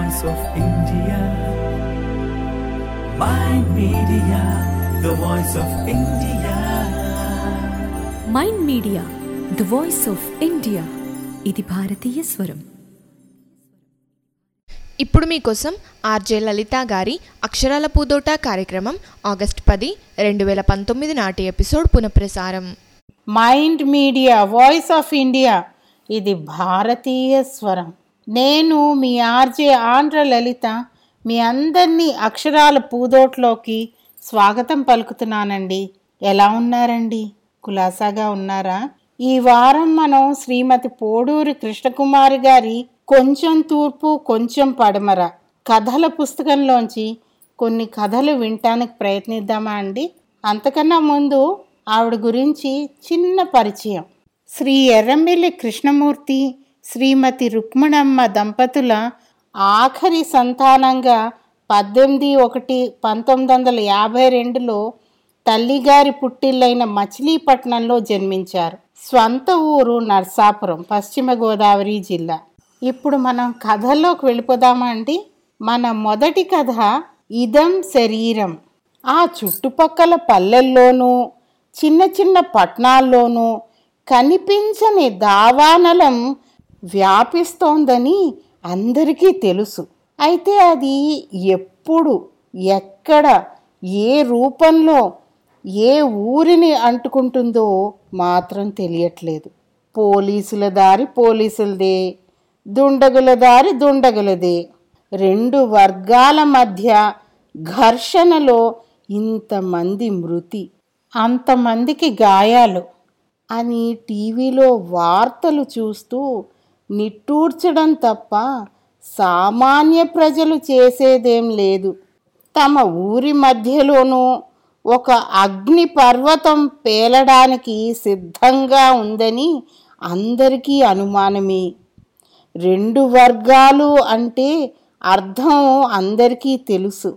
voice of India. Mind Media, the voice of India. Mind media the voice of India ఇది భారతీయ స్వరం ఇప్పుడు మీకోసం ఆర్జే లలిత గారి అక్షరాల పూదోట కార్యక్రమం ఆగస్ట్ పది రెండు వేల పంతొమ్మిది నాటి ఎపిసోడ్ పునఃప్రసారం mind media voice of India ఇది భారతీయ స్వరం నేను మీ ఆర్జే ఆంధ్ర లలిత మీ అందరినీ అక్షరాల పూదోట్లోకి స్వాగతం పలుకుతున్నానండి ఎలా ఉన్నారండి కులాసాగా ఉన్నారా ఈ వారం మనం శ్రీమతి పోడూరి కృష్ణకుమారి గారి కొంచెం తూర్పు కొంచెం పడమర కథల పుస్తకంలోంచి కొన్ని కథలు వినటానికి ప్రయత్నిద్దామా అండి అంతకన్నా ముందు ఆవిడ గురించి చిన్న పరిచయం శ్రీ ఎర్రంబెల్లి కృష్ణమూర్తి శ్రీమతి రుక్మిణమ్మ దంపతుల ఆఖరి సంతానంగా పద్దెనిమిది ఒకటి పంతొమ్మిది వందల యాభై రెండులో తల్లిగారి పుట్టిల్లైన మచిలీపట్నంలో జన్మించారు స్వంత ఊరు నర్సాపురం పశ్చిమ గోదావరి జిల్లా ఇప్పుడు మనం కథలోకి వెళ్ళిపోదామా అండి మన మొదటి కథ ఇదం శరీరం ఆ చుట్టుపక్కల పల్లెల్లోనూ చిన్న చిన్న పట్టణాల్లోనూ కనిపించని దావానలం వ్యాపిస్తోందని అందరికీ తెలుసు అయితే అది ఎప్పుడు ఎక్కడ ఏ రూపంలో ఏ ఊరిని అంటుకుంటుందో మాత్రం తెలియట్లేదు పోలీసుల దారి పోలీసులదే దుండగుల దారి దుండగులదే రెండు వర్గాల మధ్య ఘర్షణలో ఇంతమంది మృతి అంతమందికి గాయాలు అని టీవీలో వార్తలు చూస్తూ నిట్టూర్చడం తప్ప సామాన్య ప్రజలు చేసేదేం లేదు తమ ఊరి మధ్యలోనూ ఒక అగ్ని పర్వతం పేలడానికి సిద్ధంగా ఉందని అందరికీ అనుమానమే రెండు వర్గాలు అంటే అర్థం అందరికీ తెలుసు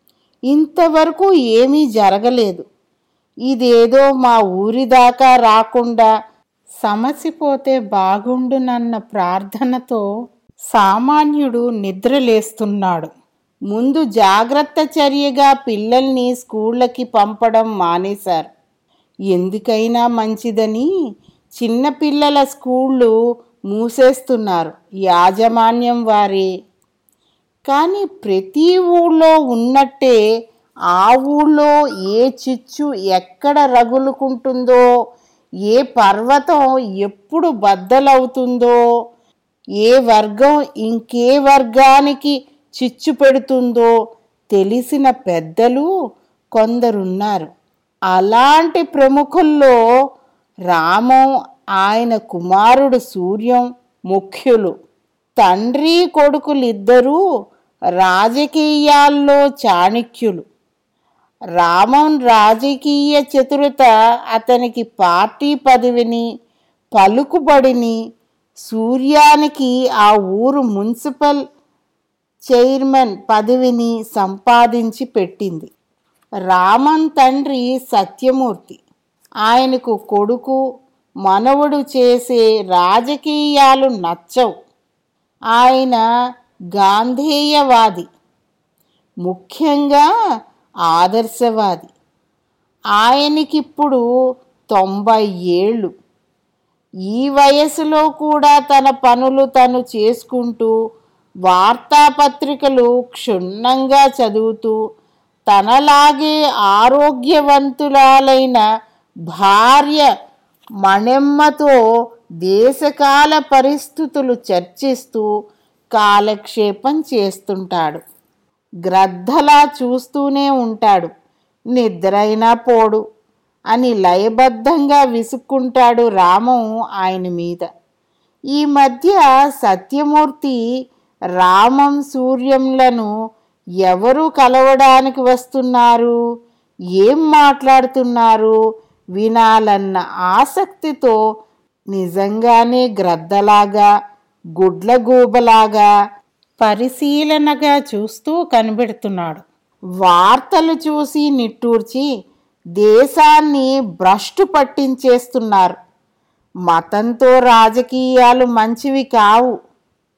ఇంతవరకు ఏమీ జరగలేదు ఇదేదో మా ఊరి దాకా రాకుండా సమసిపోతే బాగుండునన్న ప్రార్థనతో సామాన్యుడు నిద్రలేస్తున్నాడు ముందు జాగ్రత్త చర్యగా పిల్లల్ని స్కూళ్ళకి పంపడం మానేశారు ఎందుకైనా మంచిదని చిన్నపిల్లల స్కూళ్ళు మూసేస్తున్నారు యాజమాన్యం వారే కానీ ప్రతి ఊళ్ళో ఉన్నట్టే ఆ ఊళ్ళో ఏ చిచ్చు ఎక్కడ రగులుకుంటుందో ఏ పర్వతం ఎప్పుడు బద్దలవుతుందో ఏ వర్గం ఇంకే వర్గానికి చిచ్చు పెడుతుందో తెలిసిన పెద్దలు కొందరున్నారు అలాంటి ప్రముఖుల్లో రామం ఆయన కుమారుడు సూర్యం ముఖ్యులు తండ్రి కొడుకులిద్దరూ రాజకీయాల్లో చాణక్యులు రామన్ రాజకీయ చతురత అతనికి పార్టీ పదవిని పలుకుబడిని సూర్యానికి ఆ ఊరు మున్సిపల్ చైర్మన్ పదవిని సంపాదించి పెట్టింది రామన్ తండ్రి సత్యమూర్తి ఆయనకు కొడుకు మనవడు చేసే రాజకీయాలు నచ్చవు ఆయన గాంధేయవాది ముఖ్యంగా ఆదర్శవాది ఆయనకిప్పుడు తొంభై ఏళ్ళు ఈ వయసులో కూడా తన పనులు తను చేసుకుంటూ వార్తాపత్రికలు క్షుణ్ణంగా చదువుతూ తనలాగే ఆరోగ్యవంతురాలైన భార్య మణెమ్మతో దేశకాల పరిస్థితులు చర్చిస్తూ కాలక్షేపం చేస్తుంటాడు గ్రద్దలా చూస్తూనే ఉంటాడు నిద్రైనా పోడు అని లయబద్ధంగా విసుక్కుంటాడు రామం ఆయన మీద ఈ మధ్య సత్యమూర్తి రామం సూర్యంలను ఎవరు కలవడానికి వస్తున్నారు ఏం మాట్లాడుతున్నారు వినాలన్న ఆసక్తితో నిజంగానే గ్రద్దలాగా గుడ్లగూబలాగా పరిశీలనగా చూస్తూ కనిపెడుతున్నాడు వార్తలు చూసి నిట్టూర్చి దేశాన్ని భ్రష్టు పట్టించేస్తున్నారు మతంతో రాజకీయాలు మంచివి కావు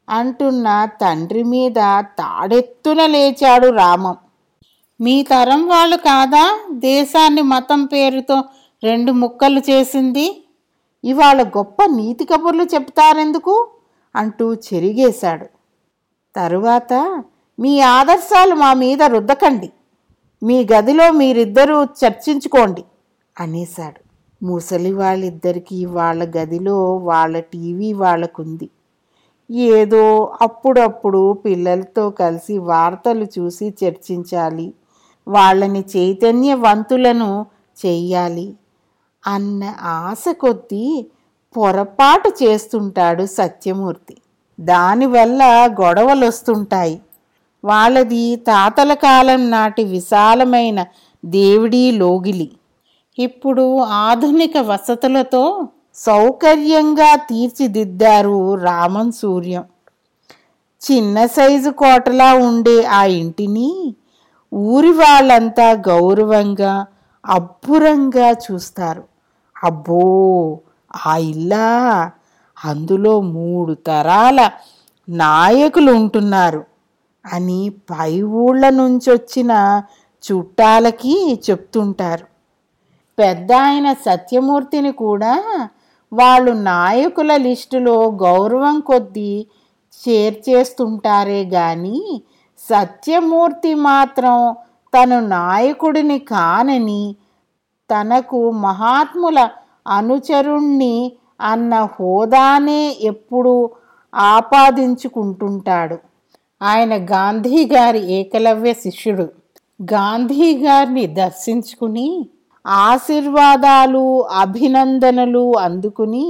అంటున్న తండ్రి మీద తాడెత్తున లేచాడు రామం మీ తరం వాళ్ళు కాదా దేశాన్ని మతం పేరుతో రెండు ముక్కలు చేసింది ఇవాళ గొప్ప నీతి కబుర్లు చెప్తారెందుకు అంటూ చెరిగేశాడు తరువాత మీ ఆదర్శాలు మా మీద రుద్దకండి మీ గదిలో మీరిద్దరూ చర్చించుకోండి అనేశాడు ముసలి వాళ్ళిద్దరికీ వాళ్ళ గదిలో వాళ్ళ టీవీ వాళ్ళకుంది ఏదో అప్పుడప్పుడు పిల్లలతో కలిసి వార్తలు చూసి చర్చించాలి వాళ్ళని చైతన్యవంతులను చెయ్యాలి అన్న ఆశ కొద్దీ పొరపాటు చేస్తుంటాడు సత్యమూర్తి దానివల్ల గొడవలు వస్తుంటాయి వాళ్ళది తాతల కాలం నాటి విశాలమైన దేవుడి లోగిలి ఇప్పుడు ఆధునిక వసతులతో సౌకర్యంగా తీర్చిదిద్దారు రామన్ సూర్యం చిన్న సైజు కోటలా ఉండే ఆ ఇంటిని ఊరి వాళ్ళంతా గౌరవంగా అబ్బురంగా చూస్తారు అబ్బో ఆ ఇల్లా అందులో మూడు తరాల నాయకులు ఉంటున్నారు అని పై ఊళ్ళ నుంచి వచ్చిన చుట్టాలకి చెప్తుంటారు పెద్ద ఆయన సత్యమూర్తిని కూడా వాళ్ళు నాయకుల లిస్టులో గౌరవం కొద్దీ చేర్చేస్తుంటారే గాని సత్యమూర్తి మాత్రం తను నాయకుడిని కానని తనకు మహాత్ముల అనుచరుణ్ణి అన్న హోదానే ఎప్పుడు ఆపాదించుకుంటుంటాడు ఆయన గాంధీ గారి ఏకలవ్య శిష్యుడు గాంధీ గారిని దర్శించుకుని ఆశీర్వాదాలు అభినందనలు అందుకుని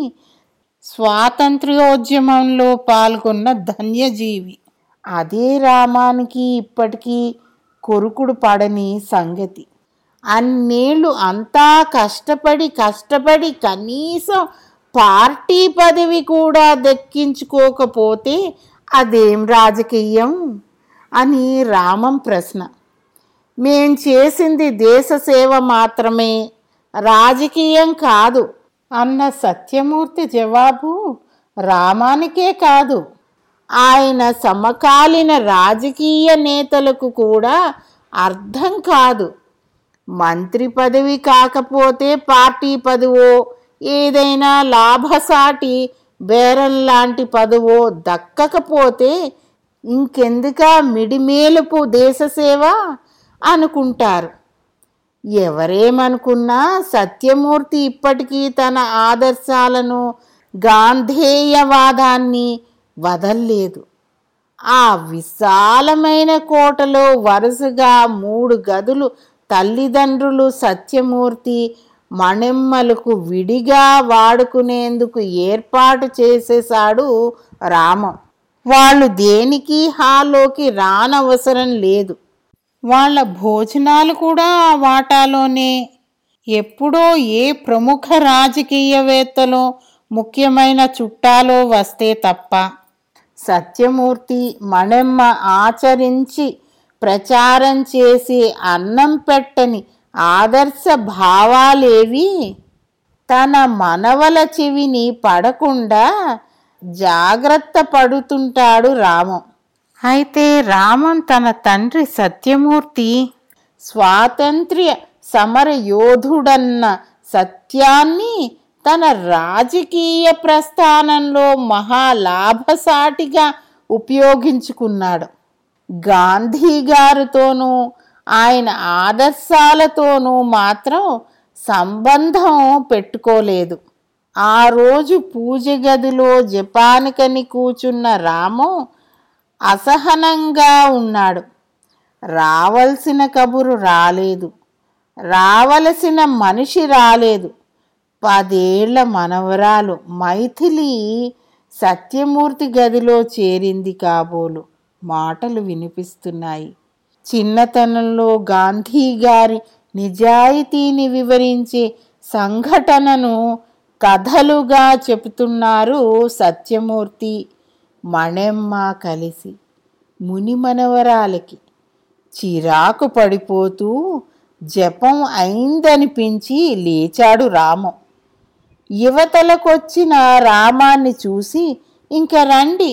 స్వాతంత్ర్యోద్యమంలో పాల్గొన్న ధన్యజీవి అదే రామానికి ఇప్పటికీ కొరుకుడు పడని సంగతి అన్నేళ్ళు అంతా కష్టపడి కష్టపడి కనీసం పార్టీ పదవి కూడా దక్కించుకోకపోతే అదేం రాజకీయం అని రామం ప్రశ్న మేం చేసింది దేశ సేవ మాత్రమే రాజకీయం కాదు అన్న సత్యమూర్తి జవాబు రామానికే కాదు ఆయన సమకాలీన రాజకీయ నేతలకు కూడా అర్థం కాదు మంత్రి పదవి కాకపోతే పార్టీ పదవో ఏదైనా లాభసాటి బేరం లాంటి పదవో దక్కకపోతే ఇంకెందుక మిడిమేలుపు దేశసేవ అనుకుంటారు ఎవరేమనుకున్నా సత్యమూర్తి ఇప్పటికీ తన ఆదర్శాలను గాంధేయవాదాన్ని వదల్లేదు ఆ విశాలమైన కోటలో వరుసగా మూడు గదులు తల్లిదండ్రులు సత్యమూర్తి మణెమ్మలకు విడిగా వాడుకునేందుకు ఏర్పాటు చేసేశాడు రామం వాళ్ళు దేనికి హాల్లోకి రానవసరం లేదు వాళ్ళ భోజనాలు కూడా ఆ వాటాలోనే ఎప్పుడో ఏ ప్రముఖ రాజకీయవేత్తలో ముఖ్యమైన చుట్టాలో వస్తే తప్ప సత్యమూర్తి మణెమ్మ ఆచరించి ప్రచారం చేసి అన్నం పెట్టని ఆదర్శ భావాలేవి తన మనవల చెవిని పడకుండా జాగ్రత్త పడుతుంటాడు రామం అయితే రామం తన తండ్రి సత్యమూర్తి స్వాతంత్ర్య సమర యోధుడన్న సత్యాన్ని తన రాజకీయ ప్రస్థానంలో మహాలాభసాటిగా ఉపయోగించుకున్నాడు గాంధీ గారితోనూ ఆయన ఆదర్శాలతోనూ మాత్రం సంబంధం పెట్టుకోలేదు ఆ రోజు పూజ గదిలో జపానికని కూచున్న రామం అసహనంగా ఉన్నాడు రావలసిన కబురు రాలేదు రావలసిన మనిషి రాలేదు పదేళ్ల మనవరాలు మైథిలి సత్యమూర్తి గదిలో చేరింది కాబోలు మాటలు వినిపిస్తున్నాయి చిన్నతనంలో గాంధీ గారి నిజాయితీని వివరించే సంఘటనను కథలుగా చెబుతున్నారు సత్యమూర్తి మణెమ్మ కలిసి ముని మనవరాలకి చిరాకు పడిపోతూ జపం అయిందనిపించి లేచాడు రామం యువతలకొచ్చిన రామాన్ని చూసి ఇంక రండి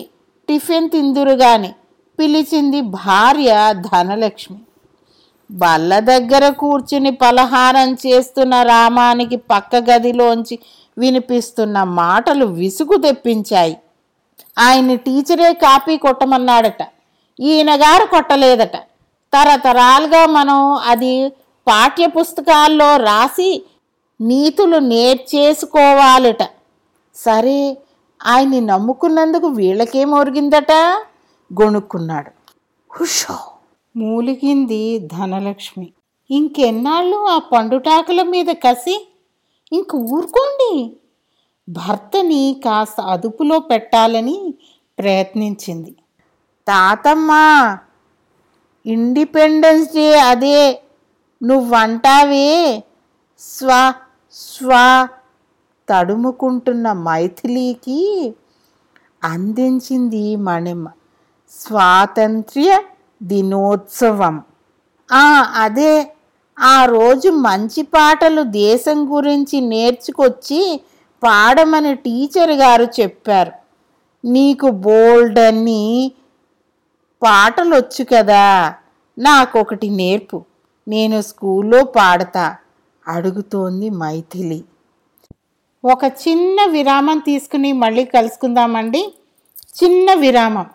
టిఫిన్ తిందురుగాని పిలిచింది భార్య ధనలక్ష్మి బల్ల దగ్గర కూర్చుని పలహారం చేస్తున్న రామానికి పక్క గదిలోంచి వినిపిస్తున్న మాటలు విసుగు తెప్పించాయి ఆయన టీచరే కాపీ కొట్టమన్నాడట ఈయన గారు కొట్టలేదట తరతరాలుగా మనం అది పాఠ్య పుస్తకాల్లో రాసి నీతులు నేర్చేసుకోవాలట సరే ఆయన్ని నమ్ముకున్నందుకు వీళ్ళకేం ఒరిగిందట గొణుక్కున్నాడు హుషో మూలిగింది ధనలక్ష్మి ఇంకెన్నాళ్ళు ఆ పండుటాకుల మీద కసి ఇంక ఊరుకోండి భర్తని కాస్త అదుపులో పెట్టాలని ప్రయత్నించింది తాతమ్మ ఇండిపెండెన్స్ డే అదే నువ్వంటావే స్వ స్వ తడుముకుంటున్న మైథిలీకి అందించింది మణిమ స్వాతంత్ర్య దినోత్సవం ఆ అదే ఆ రోజు మంచి పాటలు దేశం గురించి నేర్చుకొచ్చి పాడమని టీచర్ గారు చెప్పారు నీకు బోల్డ్ అని పాటలు వచ్చు కదా నాకొకటి నేర్పు నేను స్కూల్లో పాడతా అడుగుతోంది మైథిలి ఒక చిన్న విరామం తీసుకుని మళ్ళీ కలుసుకుందామండి చిన్న విరామం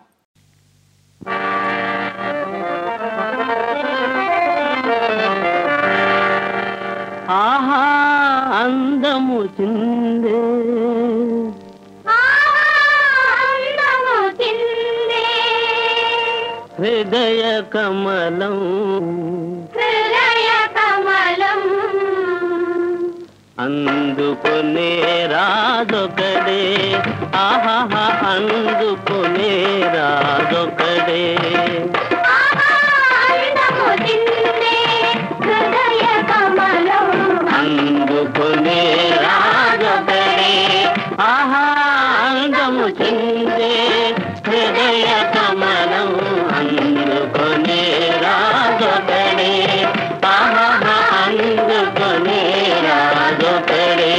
ఆహా అందము చిందే హృదయ కమలం అందుకునే రాజొకడే ఆహా అందుకునే రాజొకడే అందుకునే రాజొకడే ఆహా అందము చిందే హృదయ కమలం అందుకునే రాజొకడే ఆహా అందుకునే రాజొకడే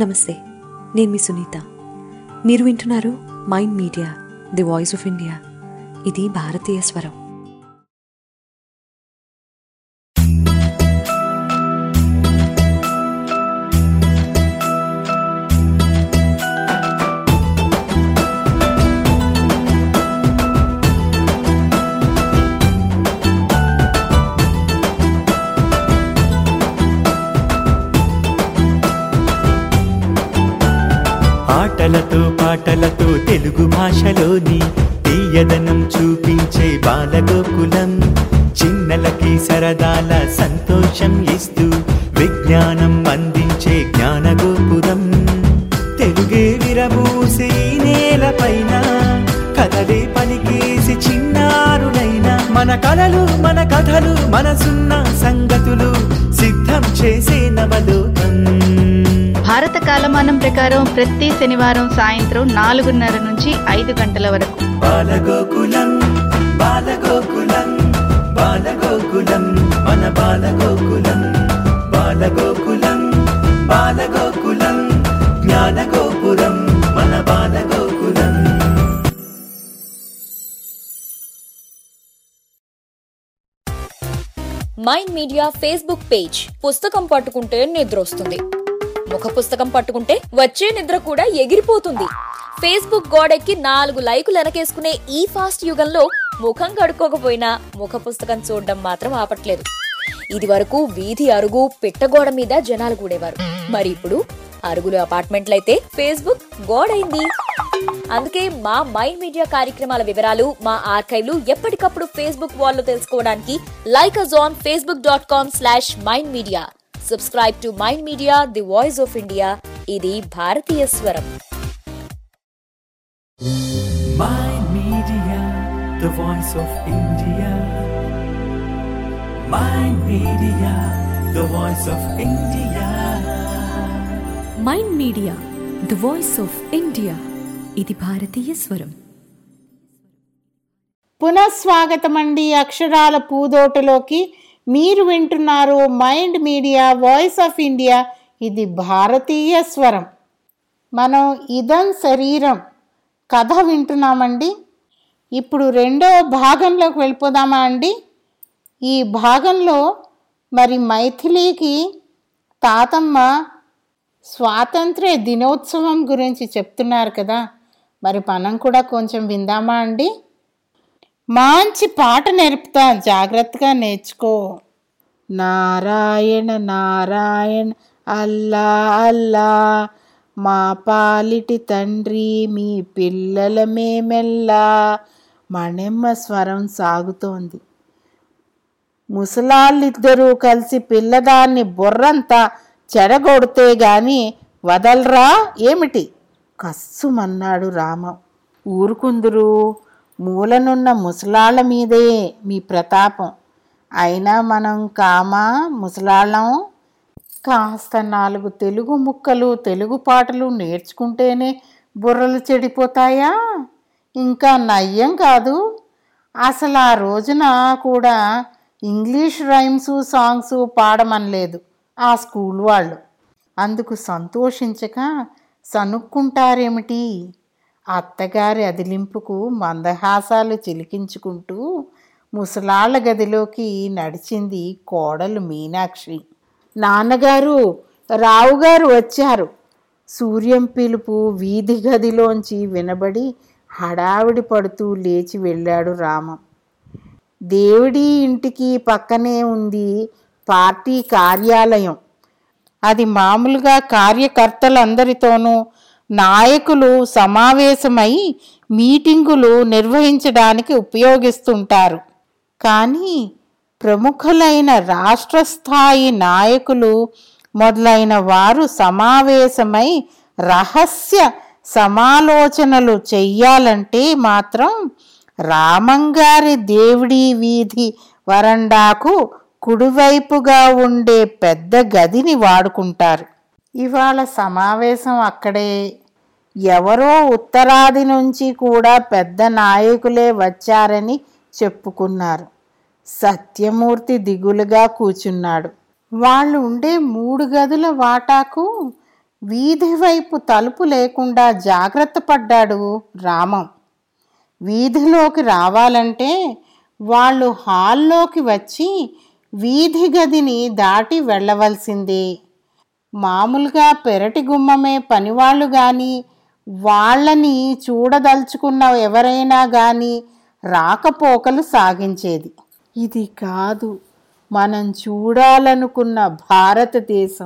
నమస్తే నేను మీ సునీత మీరు వింటున్నారు mind media the voice of India ఇది భారతీయ స్వరం ఆటలతో పాటలతో తెలుగు భాషలోని తీయదనం చూపించే బాలగోకులం చిన్నలకి సరదాల సంతోషం ఇస్తూ విజ్ఞానం అందించే జ్ఞానగోపురం తెలుగే విరబూసే ఈ నేలపైన కథలే పలికేసి చిన్నారులైన మన కలలు మన కథలు మనసున్న సంగతులు సిద్ధం చేసే నవలోకం భారత కాలమానం ప్రకారం ప్రతి శనివారం సాయంత్రం నాలుగున్నర నుంచి ఐదు గంటల వరకు బాలగోకులం బాలగోకులం బాలగోకులం మన బాలగోకులం బాలగోకులం బాలగోకులం జ్ఞానగోపురం మన బాలగోకులం మైండ్ మీడియా ఫేస్బుక్ పేజ్ పుస్తకం పట్టుకుంటే నిద్ర వస్తుంది ముఖ పుస్తకం పట్టుకుంటే వచ్చే నిద్ర కూడా ఎగిరిపోతుంది ఫేస్బుక్ గోడెక్కి నాలుగు లైకులు వెనకేసుకునే ఈ ఫాస్ట్ యుగంలో ముఖం కడుక్కోకపోయినా ముఖ పుస్తకం చూడడం మాత్రం ఆపట్లేదు ఇది వరకు వీధి అరుగు పిట్టగోడ మీద జనాలు కూడేవారు మరి ఇప్పుడు అరుగులు అపార్ట్మెంట్లయితే ఫేస్బుక్ గోడైంది అందుకే మా మైండ్ మీడియా కార్యక్రమాల వివరాలు మా ఆర్కైవ్లు ఎప్పటికప్పుడు ఫేస్బుక్ వాల్లో తెలుసుకోవడానికి like us on Facebook dot com slash mind media subscribe to mind media the voice of India ఇది భారతీయ స్వరం Mind Media, the voice of India. Mind Media, the voice of India. Mind media the voice of India ఇది భారతీయ స్వరం పునఃస్వాగతం అండి అక్షరాల పూదోటలోకి మీరు వింటున్నారు mind media voice of India ఇది భారతీయ స్వరం మనం ఇదం శరీరం కథ వింటున్నామండి ఇప్పుడు రెండో భాగంలోకి వెళ్ళిపోదామా అండి ఈ భాగంలో మరి మైథిలీకి తాతమ్మ స్వాతంత్ర్య దినోత్సవం గురించి చెప్తున్నారు కదా మరి మనం కూడా కొంచెం విందామా అండి మంచి పాట నేర్పుతా జాగ్రత్తగా నేర్చుకో నారాయణ నారాయణ అల్లా అల్లా మా పాలిటి తండ్రి మీ పిల్లల మేమెల్లా మణెమ్మ స్వరం సాగుతోంది ముసలాళ్ళిద్దరూ కలిసి పిల్లదాన్ని బుర్రంతా చెడగొడితే గాని వదలరా ఏమిటి కస్సుమన్నాడు రామం ఊరుకుందురు మూలనున్న ముసలాళ్ళ మీదే మీ ప్రతాపం అయినా మనం కామా ముసలాళ్ళం కాస్త నాలుగు తెలుగు ముక్కలు తెలుగు పాటలు నేర్చుకుంటేనే బుర్రలు చెడిపోతాయా ఇంకా నయ్యం కాదు అసలు ఆ రోజున కూడా ఇంగ్లీష్ రైమ్స్ సాంగ్స్ పాడమనలేదు ఆ స్కూల్ వాళ్ళు అందుకు సంతోషించక సనుక్కుంటారేమిటి అత్తగారి అదిలింపుకు మందహాసాలు చిలికించుకుంటూ ముసలాళ్ళ గదిలోకి నడిచింది కోడలు మీనాక్షి నాన్నగారు రావుగారు వచ్చారు సూర్యం పిలుపు వీధి గదిలోంచి వినబడి హడావిడి పడుతూ లేచి వెళ్ళాడు రామం దేవుడి ఇంటికి పక్కనే ఉంది పార్టీ కార్యాలయం అది మామూలుగా కార్యకర్తలందరితోనూ నాయకులు సమావేశమై మీటింగులు నిర్వహించడానికి ఉపయోగిస్తుంటారు కానీ ప్రముఖులైన రాష్ట్ర స్థాయి నాయకులు మొదలైన వారు సమావేశమై రహస్య సమాలోచనలు చెయ్యాలంటే మాత్రం రామంగారి దేవుడి వీధి వరండాకు కుడివైపుగా ఉండే పెద్ద గదిని వాడుకుంటారు ఇవాళ సమావేశం అక్కడే ఎవరో ఉత్తరాది నుంచి కూడా పెద్ద నాయకులే వచ్చారని చెప్పుకున్నారు సత్యమూర్తి దిగులుగా కూచున్నాడు వాళ్ళు ఉండే మూడు గదుల వాటాకు వీధి వైపు తలుపు లేకుండా జాగ్రత్త పడ్డాడు రామం వీధిలోకి రావాలంటే వాళ్ళు హాల్లోకి వచ్చి వీధి గదిని దాటి వెళ్ళవలసిందే మామూలుగా పెరటి గుమ్మమే పనివాళ్ళు కానీ వాళ్ళని చూడదలుచుకున్న ఎవరైనా కానీ రాకపోకలు సాగించేది ఇది కాదు మనం చూడాలనుకున్న భారతదేశం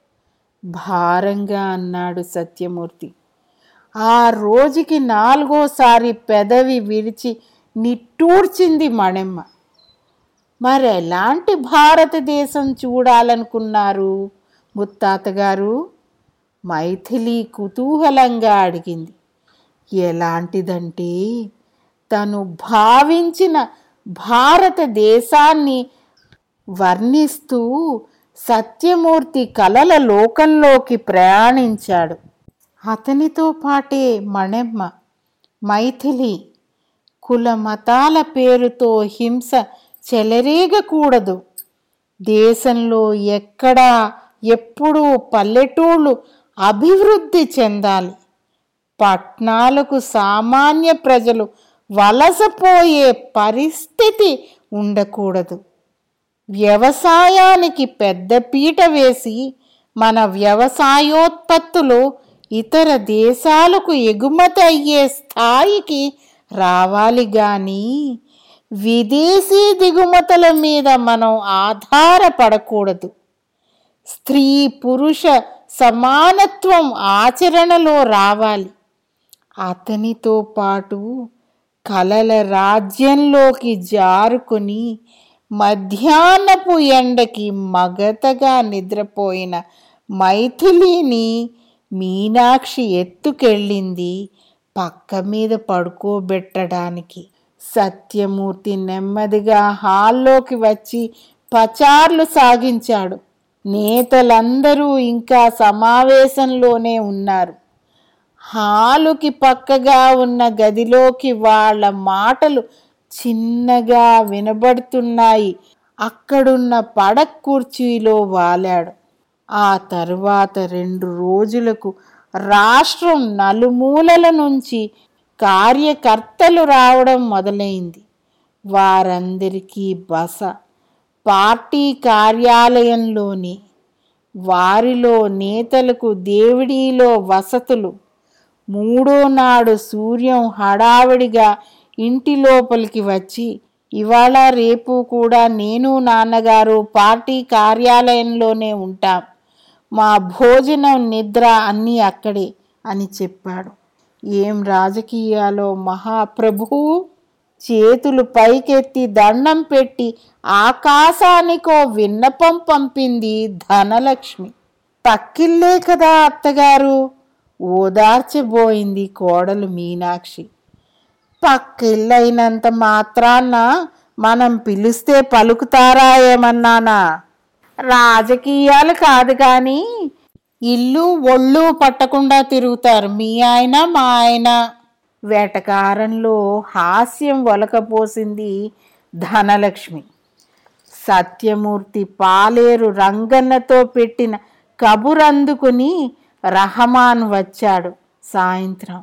భారంగా అన్నాడు సత్యమూర్తి ఆ రోజుకి నాలుగోసారి పెదవి విరిచి నిట్టూర్చింది మణెమ్మ మరి ఎలాంటి భారతదేశం చూడాలనుకున్నారు ముత్తాత గారు మైథిలి కుతూహలంగా అడిగింది ఎలాంటిదంటే తను భావించిన భారతదేశాన్ని వర్ణిస్తూ సత్యమూర్తి కలల లోకంలోకి ప్రయాణించాడు అతనితో పాటే మణెమ్మ మైథిలి కుల మతాల పేరుతో హింస చెలరేగకూడదు దేశంలో ఎక్కడా ఎప్పుడూ పల్లెటూళ్ళు అభివృద్ధి చెందాలి పట్నాలకు సామాన్య ప్రజలు వలసపోయే పరిస్థితి ఉండకూడదు వ్యవసాయానికి పెద్దపీట వేసి మన వ్యవసాయోత్పత్తులు ఇతర దేశాలకు ఎగుమతి అయ్యే స్థాయికి రావాలి కానీ విదేశీ దిగుమతుల మీద మనం ఆధారపడకూడదు స్త్రీ పురుష సమానత్వం ఆచరణలో రావాలి అతనితో పాటు కలల రాజ్యంలోకి జారుకొని మధ్యాహ్నపు ఎండకి మగతగా నిద్రపోయిన మైథిలిని మీనాక్షి ఎత్తుకెళ్ళింది పక్క మీద పడుకోబెట్టడానికి సత్యమూర్తి నెమ్మదిగా హాల్లోకి వచ్చి పచార్లు సాగించాడు నేతలందరూ ఇంకా సమావేశంలోనే ఉన్నారు హాలుకి పక్కగా ఉన్న గదిలోకి వాళ్ళ మాటలు చిన్నగా వినబడుతున్నాయి అక్కడున్న పడక్ కుర్చీలో వాలాడు ఆ తరువాత రెండు రోజులకు రాష్ట్రం నలుమూలల నుంచి కార్యకర్తలు రావడం మొదలైంది వారందరికీ బస పార్టీ కార్యాలయంలోని వారిలో నేతలకు దేవుడిలో వసతులు మూడో నాడు సూర్యం హడావిడిగా ఇంటి లోపలికి వచ్చి ఇవాళ రేపు కూడా నేను నాన్నగారు పార్టీ కార్యాలయంలోనే ఉంటాం మా భోజనం నిద్ర అన్నీ అక్కడే అని చెప్పాడు ఏం రాజకీయాలో మహాప్రభువు చేతులు పైకెత్తి దండం పెట్టి ఆకాశానికో విన్నపం పంపింది ధనలక్ష్మి పక్కిల్లే కదా అత్తగారు ఓదార్చబోయింది కోడలు మీనాక్షి పక్కిల్లైనంత మాత్రాన్న మనం పిలిస్తే పలుకుతారా ఏమన్నానా రాజకీయాలు కాదు కానీ ఇల్లు ఒళ్ళు పట్టకుండా తిరుగుతారు మీ ఆయన మా ఆయన వేటకారంలో హాస్యం ఒలకపోసింది ధనలక్ష్మి సత్యమూర్తి పాలేరు రంగన్నతో పెట్టిన కబురందుకుని రహమాన్ వచ్చాడు సాయంత్రం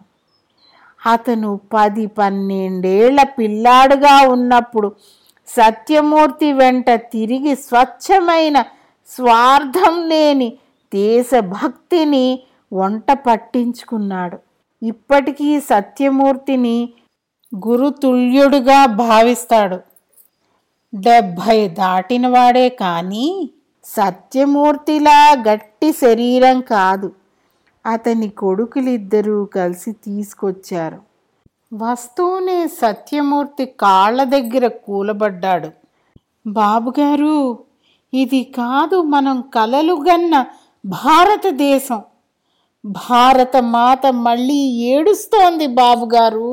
అతను పది పన్నెండేళ్ల పిల్లాడుగా ఉన్నప్పుడు సత్యమూర్తి వెంట తిరిగి స్వచ్ఛమైన స్వార్థం లేని దేశభక్తిని వంట పట్టించుకున్నాడు ఇప్పటికీ సత్యమూర్తిని గురుతుల్యుడుగా భావిస్తాడు డెబ్భై దాటినవాడే కానీ సత్యమూర్తిలా గట్టి శరీరం కాదు అతని కొడుకులిద్దరూ కలిసి తీసుకొచ్చారు వస్తూనే సత్యమూర్తి కాళ్ళ దగ్గర కూలబడ్డాడు బాబుగారు ఇది కాదు మనం కలలుగన్న భారతదేశం భారత మాత మళ్ళీ ఏడుస్తోంది బాబుగారు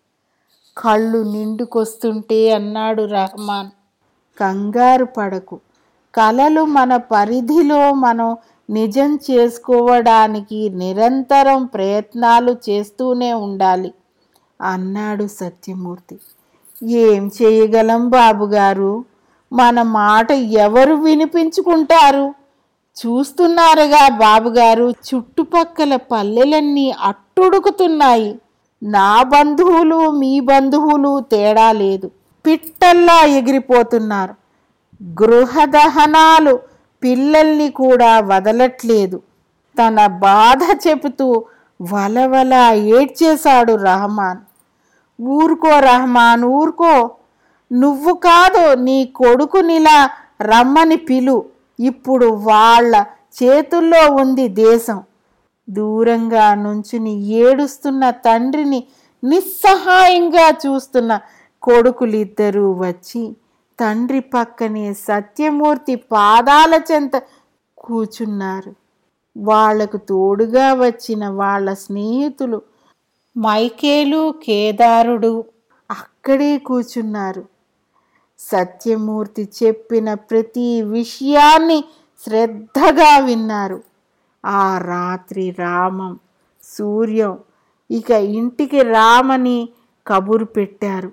కళ్ళు నిండుకొస్తుంటే అన్నాడు రహమాన్ కంగారు పడకు కలలు మన పరిధిలో మనం నిజం చేసుకోవడానికి నిరంతరం ప్రయత్నాలు చేస్తూనే ఉండాలి అన్నాడు సత్యమూర్తి ఏం చేయగలం బాబుగారు మన మాట ఎవరు వినిపించుకుంటారు చూస్తున్నారుగా బాబుగారు చుట్టుపక్కల పల్లెలన్నీ అట్టుడుకుతున్నాయి నా బంధువులు మీ బంధువులు తేడా లేదు పిట్టల్లా ఎగిరిపోతున్నారు గృహదహనాలు పిల్లల్ని కూడా వదలట్లేదు తన బాధ చెబుతూ వలవల ఏడ్చేశాడు రహమాన్ ఊరుకో రహమాన్ ఊరుకో నువ్వు కాదు నీ కొడుకునిలా రమ్మని పిలు ఇప్పుడు వాళ్ళ చేతుల్లో ఉంది దేశం దూరంగా నుంచుని ఏడుస్తున్న తండ్రిని నిస్సహాయంగా చూస్తున్న కొడుకులిద్దరూ వచ్చి తండ్రి పక్కనే సత్యమూర్తి పాదాల చెంత కూచున్నారు వాళ్లకు తోడుగా వచ్చిన వాళ్ళ స్నేహితులు మైకేలు కేదారుడు అక్కడే కూచున్నారు సత్యమూర్తి చెప్పిన ప్రతి విషయాన్ని శ్రద్ధగా విన్నారు ఆ రాత్రి రామం సూర్యం ఇక ఇంటికి రామని కబురు పెట్టారు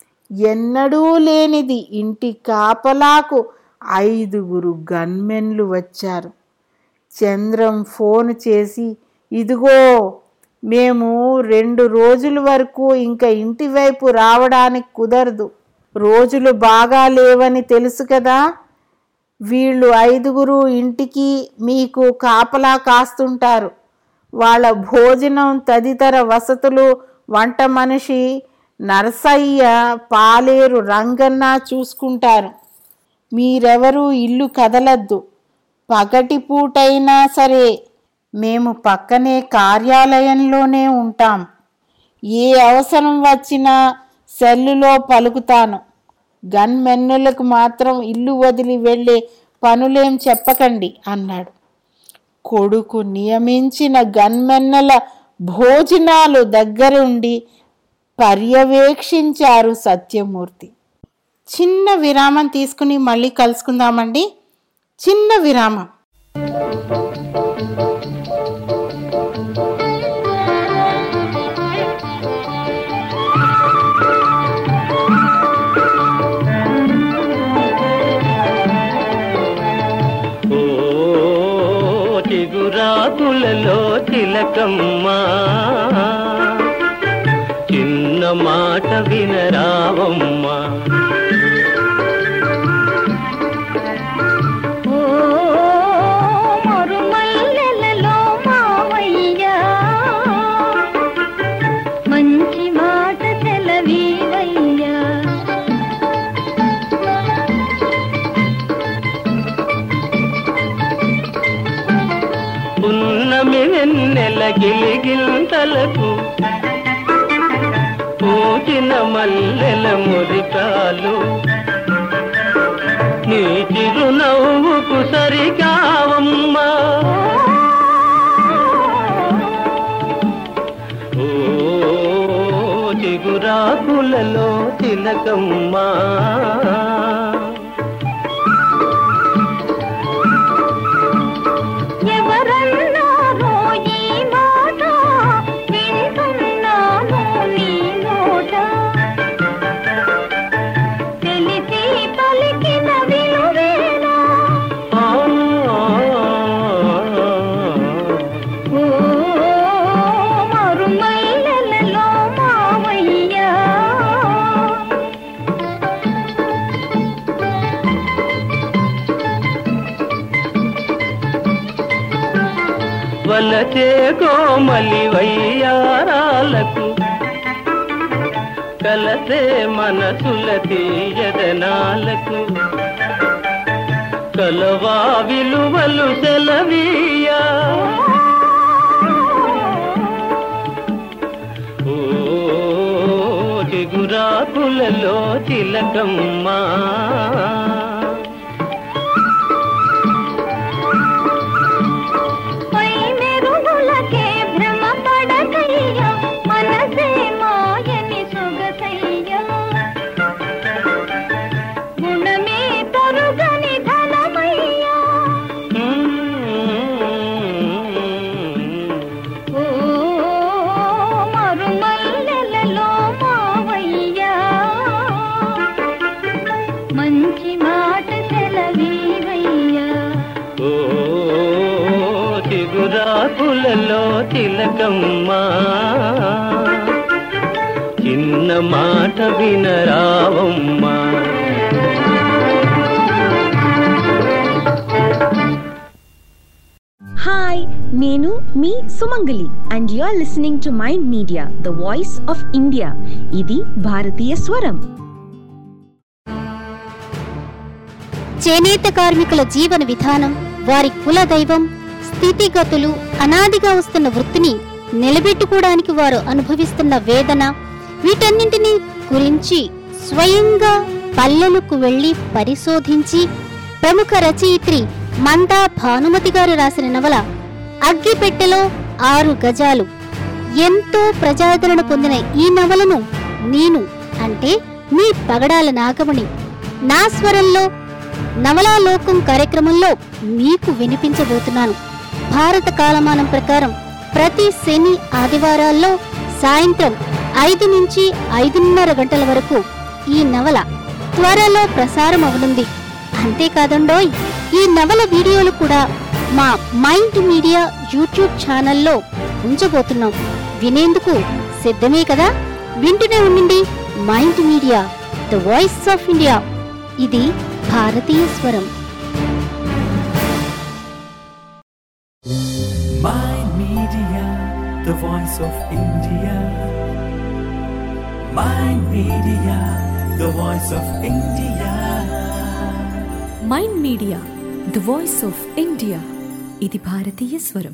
ఎన్నడూ లేనిది ఇంటి కాపలాకు ఐదుగురు గన్మెన్లు వచ్చారు చంద్రం ఫోన్ చేసి ఇదిగో మేము రెండు రోజుల వరకు ఇంకా ఇంటి వైపు రావడానికి కుదరదు రోజులు బాగా లేవని తెలుసు కదా వీళ్ళు ఐదుగురు ఇంటికి మీకు కాపలా కాస్తుంటారు వాళ్ళ భోజనం తదితర వసతులు వంట మనిషి నరసయ్య పాలేరు రంగన్న చూసుకుంటారు మీరెవరూ ఇల్లు కదలద్దు పగటి పూటైనా సరే మేము పక్కనే కార్యాలయంలోనే ఉంటాం ఏ అవసరం వచ్చినా సెల్లులో పలుకుతాను గన్మెన్నులకు మాత్రం ఇల్లు వదిలి వెళ్ళే పనులేం చెప్పకండి అన్నాడు కొడుకు నియమించిన గన్మెన్నల భోజనాలు దగ్గరుండి పర్యవేక్షించారు సత్యమూర్తి చిన్న విరామం తీసుకుని మళ్ళీ కలుసుకుందామండి చిన్న విరామం ఓ చిగురాకులలో తిలకమ్మ చిన్న మాట వినరావమ్మా ఓ మరుమల్లెలలో మావయ్య మంచి మాట సెలవీవయ్యా పున్నమి వెన్నెల గిలిగింతలకు పూచిన మల్లెల మురికాలు నీ చిరునవ్వుకు సరికావమ్మా ఓ చిగురాకులలో తిలకమ్మా ఎవరన్నారో ఈ మాట వింటున్నాను నీ నోట తెలిసి పలికిన విలువేనా ఆ, ఓ మరుమల్లెలలో మావయ్యా వలచే కోమలి వయ్యారాలకు కలసే మనసుల తీయదనాలకు కలవా విలువలు సెలవీయా ఓ చిగురాకులలో తిలకమ్మా పై మెరుగులకే భ్రమ పడకయ్యా మనసే మాయని సొగసయ్యా గుణమే తరుగని ధనమయ్యా ఓ మరుమల్లెలలో మావయ్యా మంచి మాట సెలవీవయ్యా ఓ మెరుగులలో తిలకమ్మా చిన్న మాట వినరావమ్మా హాయ్ నేను మీ Sumangali and you are listening to mind media the voice of India ఇది భారతీయ స్వరం చేనేత కార్మికుల జీవన విధానం వారి కుల దైవం స్థితిగతులు అనాదిగా వస్తున్న వృత్తిని నిలబెట్టుకోవడానికి వారు అనుభవిస్తున్న వేదన వీటన్నింటినీ గురించి స్వయంగా పల్లెలకు వెళ్లి పరిశోధించి ప్రముఖ రచయిత్రి మందా భానుమతి గారు రాసిన నవల అగ్గిపెట్టెలో ఆరు గజాలు ఎంతో ప్రజాదరణ పొందిన ఈ నవలను నేను అంటే మీ పగడాల నాగమణి నా స్వరంలో నవలాలోకం కార్యక్రమంలో మీకు వినిపించబోతున్నాను భారత కాలమానం ప్రకారం ప్రతి శని ఆదివారాల్లో సాయంత్రం ఐదు నుంచి ఐదున్నర గంటల వరకు ఈ నవల త్వరలో ప్రసారం అవనుంది అంతేకాదండోయ్ ఈ నవల వీడియోలు కూడా మా మైండ్ మీడియా యూట్యూబ్ ఛానల్లో ఉంచబోతున్నాం వినేందుకు సిద్ధమే కదా వింటూనే ఉండండి mind media the voice of India ఇది భారతీయ స్వరం Mind Media, the voice of India. Mind Media, the voice of India. Mind media the voice of India ఇది భారతీయ స్వరం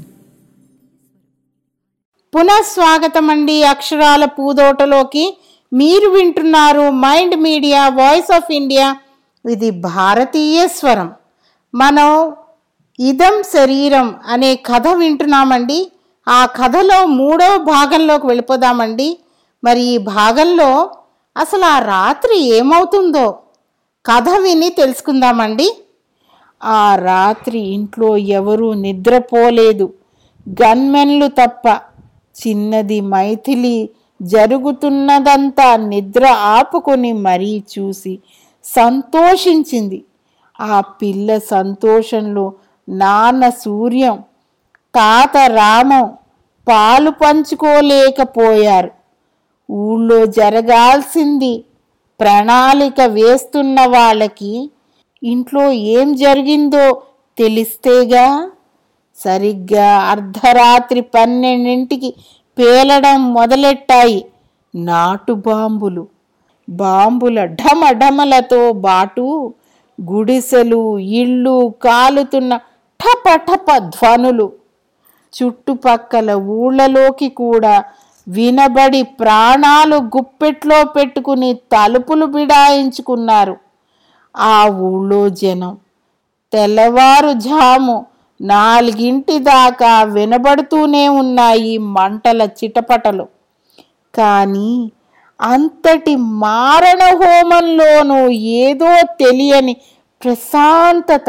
పునఃస్వాగతం అండి అక్షరాల పూదోటలోకి మీరు వింటున్నారు mind media voice of India ఇది భారతీయ స్వరం మనం ఇదం శరీరం అనే కథ వింటున్నామండి ఆ కథలో మూడవ భాగంలోకి వెళ్ళిపోదామండి మరి ఈ భాగంలో అసలు ఆ రాత్రి ఏమవుతుందో కథ విని తెలుసుకుందామండి ఆ రాత్రి ఇంట్లో ఎవరూ నిద్రపోలేదు గన్మెన్లు తప్ప చిన్నది మైథిలి జరుగుతున్నదంతా నిద్ర ఆపుకొని మరీ చూసి సంతోషించింది ఆ పిల్ల సంతోషంలో నాన్న సూర్యం తాత రామం పాలు పంచుకోలేకపోయారు ఊళ్ళో జరగాల్సింది ప్రణాళిక వేస్తున్న వాళ్ళకి ఇంట్లో ఏం జరిగిందో తెలిస్తేగా సరిగ్గా అర్ధరాత్రి పన్నెండింటికి పేలడం మొదలెట్టాయి నాటు బాంబులు బాంబుల ఢమఢమలతో బాటు గుడిసెలు ఇళ్ళు కాలుతున్న ఠప ఠప ధ్వనులు చుట్టుపక్కల ఊళ్ళలోకి కూడా వినబడి ప్రాణాలు గుప్పెట్లో పెట్టుకుని తలుపులు బిడాయించుకున్నారు ఆ ఊళ్ళో జనం తెల్లవారుజాము నాలుగింటి దాకా వినబడుతూనే ఉన్నాయి మంటల చిటపటలు కానీ అంతటి మారణ హోమంలోనూ ఏదో తెలియని ప్రశాంతత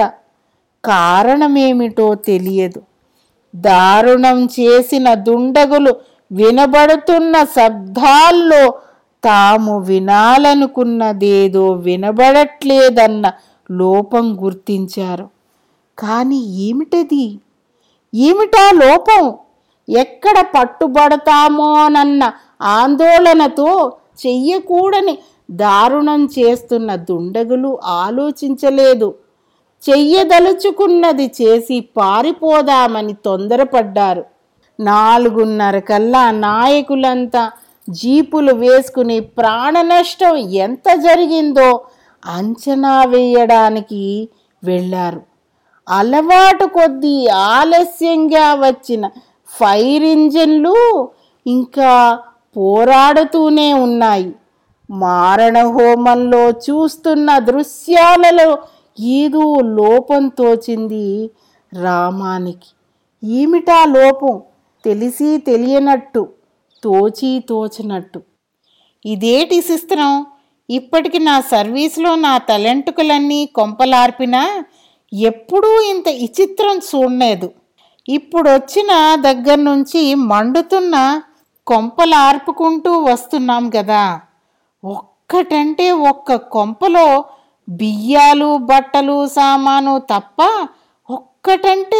కారణమేమిటో తెలియదు దారుణం చేసిన దుండగులు వినబడుతున్న శబ్దాల్లో తాము వినాలనుకున్నదేదో వినబడట్లేదన్న లోపం గుర్తించారు కానీ ఏమిటది ఏమిటా లోపం ఎక్కడ పట్టుబడతామోనన్న ఆందోళనతో చెయ్యకూడని దారుణం చేస్తున్న దుండగులు ఆలోచించలేదు చెయ్యదలుచుకున్నది చేసి పారిపోదామని తొందరపడ్డారు నాలుగున్నర కల్లా నాయకులంతా జీపులు వేసుకుని ప్రాణ నష్టం ఎంత జరిగిందో అంచనా వేయడానికి వెళ్ళారు అలవాటు కొద్దీ ఆలస్యంగా వచ్చిన ఫైర్ ఇంజిన్లు ఇంకా పోరాడుతూనే ఉన్నాయి మారణ హోమంలో చూస్తున్న దృశ్యాలలో ఏదో లోపం తోచింది రామానికి ఏమిటా లోపం తెలిసి తెలియనట్టు తోచి తోచనట్టు ఇదేటి శిస్త్రం ఇప్పటికి నా సర్వీస్లో నా తలెంటుకలన్నీ కొంపలార్పినా ఎప్పుడూ ఇంత విచిత్రం చూడలేదు ఇప్పుడు వచ్చిన దగ్గర నుంచి మండుతున్న కొంపలార్పుకుంటూ వస్తున్నాం కదా ఒక్కటంటే ఒక్క కొంపలో బియ్యాలు బట్టలు సామాను తప్ప ఒక్కటంటే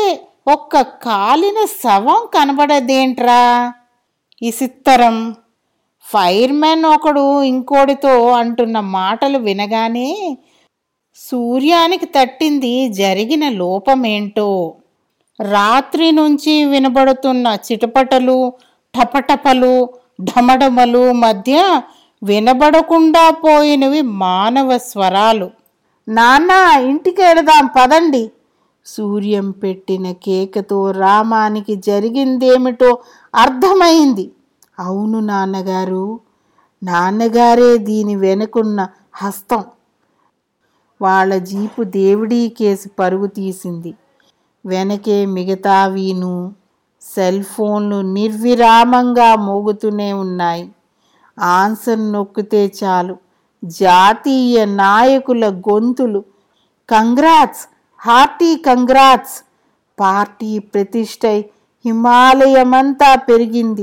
ఒక్క కాలిన శవం కనబడదేంట్రా ఇసిత్తరం ఫైర్మెన్ ఒకడు ఇంకోడితో అంటున్న మాటలు వినగానే సూర్యానికి తట్టింది జరిగిన లోపమేంటో రాత్రి నుంచి వినబడుతున్న చిటపటలు టపటపలు ఢమఢమలు మధ్య వినబడకుండా పోయినవి మానవ స్వరాలు నాన్న ఇంటికి వెళదాం పదండి సూర్యం పెట్టిన కేకతో రామానికి జరిగిందేమిటో అర్థమైంది అవును నాన్నగారు నాన్నగారే దీని వెనుకున్న హస్తం వాళ్ళ జీపు దేవుడి కేసు పరుగు తీసింది వెనకే మిగతా వీను సెల్ ఫోన్లు నిర్విరామంగా మోగుతూనే ఉన్నాయి ఆన్సర్ నొక్కితే చాలు జాతీయ నాయకుల గొంతులు కంగ్రాట్స్ హార్టీ కంగ్రాట్స్ పార్టీ ప్రతిష్టై హిమాలయమంతా పెరిగింది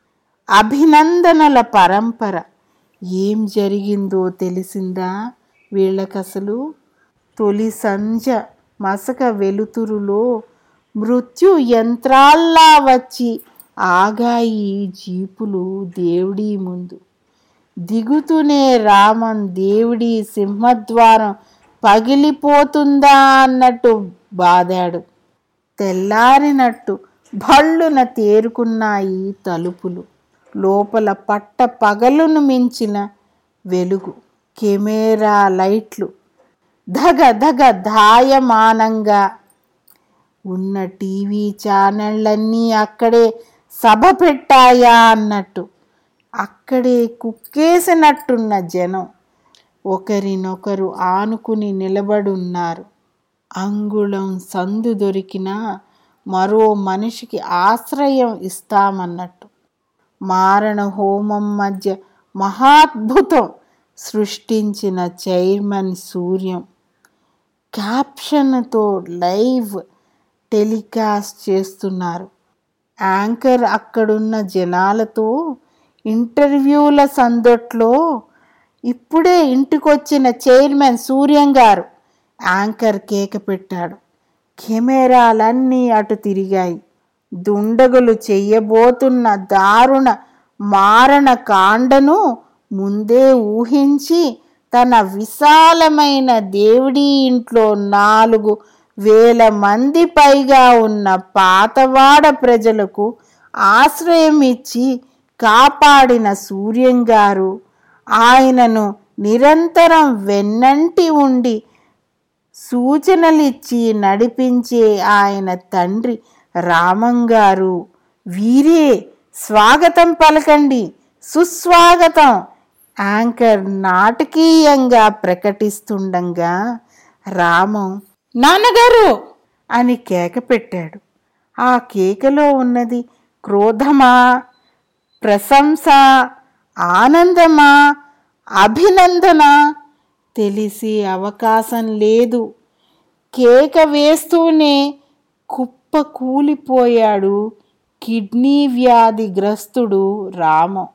అభినందనల పరంపర ఏం జరిగిందో తెలిసిందా వీళ్ళకసలు తొలి సంజ మసక వెలుతురులో మృత్యు యంత్రాల్లా వచ్చి ఆగాయి జీపులు దేవుడి ముందు దిగుతూనే రామన్ దేవుడి సింహద్వారం పగిలిపోతుందా అన్నట్టు బాదాడు తెల్లారినట్టు భళ్ళున తేరుకున్నాయి తలుపులు లోపల పట్ట పగలును మించిన వెలుగు కెమెరా లైట్లు ధగ ధగ ధాయమానంగా ఉన్న టీవీ ఛానళ్ళన్నీ అక్కడే సభ పెట్టాయా అన్నట్టు అక్కడే కుక్కేసినట్టున్న జనం ఒకరినొకరు ఆనుకుని నిలబడున్నారు అంగుళం సందు దొరికినా మరో మనిషికి ఆశ్రయం ఇస్తామన్నట్టు మారణ హోమం మధ్య మహాద్భుతం సృష్టించిన చైర్మన్ సూర్యం క్యాప్షన్తో లైవ్ టెలికాస్ట్ చేస్తున్నారు యాంకర్ అక్కడున్న జనాలతో ఇంటర్వ్యూల సందట్లో ఇప్పుడే ఇంటికొచ్చిన చైర్మన్ సూర్యం గారు యాంకర్ కేక పెట్టాడు కెమెరాలన్నీ అటు తిరిగాయి దుండగులు చెయ్యబోతున్న దారుణ మారణ కాండను ముందే ఊహించి తన విశాలమైన దేవుడి ఇంట్లో నాలుగు వేల మంది పైగా ఉన్న పాతవాడ ప్రజలకు ఆశ్రయం ఇచ్చి కాపాడిన సూర్యం గారు ఆయనను నిరంతరం వెన్నంటి ఉండి సూచనలిచ్చి నడిపించే ఆయన తండ్రి రామంగారు వీరే స్వాగతం పలకండి సుస్వాగతం యాంకర్ నాటకీయంగా ప్రకటిస్తుండగా రామం నాన్నగారు అని కేక పెట్టాడు ఆ కేకలో ఉన్నది క్రోధమా ప్రశంస ఆనందమా అభినందన తెలిసే అవకాశం లేదు కేక వేస్తూనే కుప్ప కూలిపోయాడు కిడ్నీ వ్యాధిగ్రస్తుడు రామం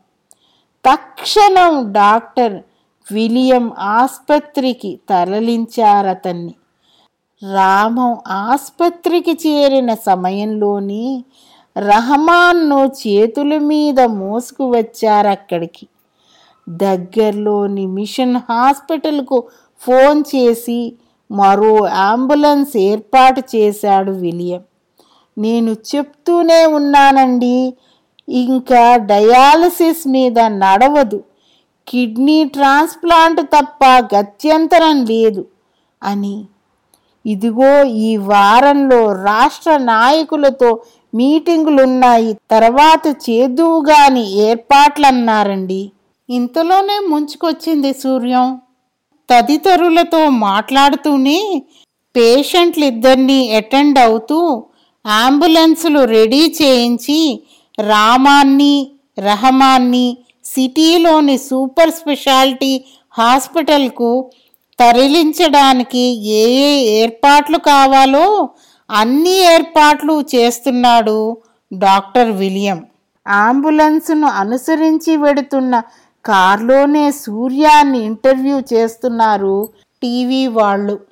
తక్షణం డాక్టర్ విలియం ఆస్పత్రికి తరలించారతన్ని రామం ఆస్పత్రికి చేరిన సమయంలోని రహమాన్ను చేతుల మీద మోసుకు వచ్చారక్కడికి దగ్గరలోని మిషన్ హాస్పిటల్కు ఫోన్ చేసి మరో అంబులెన్స్ ఏర్పాటు చేశాడు విలియం నేను చెప్తూనే ఉన్నానండి ఇంకా డయాలసిస్ మీద నడవదు కిడ్నీ ట్రాన్స్ప్లాంట్ తప్ప గత్యంతరం లేదు అని ఇదిగో ఈ వారంలో రాష్ట్ర నాయకులతో మీటింగులున్నాయి తర్వాత చేదువుగాని ఏర్పాట్లన్నారండి ఇంతలోనే ముంచుకొచ్చింది సూర్యం తదితరులతో మాట్లాడుతూనే పేషెంట్లు ఇద్దరిని అటెండ్ అవుతూ అంబులెన్సులు రెడీ చేయించి రామాన్ని రహమాన్ని సిటీలోని సూపర్ స్పెషాలిటీ హాస్పిటల్కు తరలించడానికి ఏ ఏ ఏర్పాట్లు కావాలో అన్ని ఏర్పాట్లు చేస్తున్నాడు డాక్టర్ విలియం అంబులెన్స్ను అనుసరించి వెడుతున్న కార్లోనే సూర్యాన్ని ఇంటర్వ్యూ చేస్తున్నారు టీవీ వాళ్ళు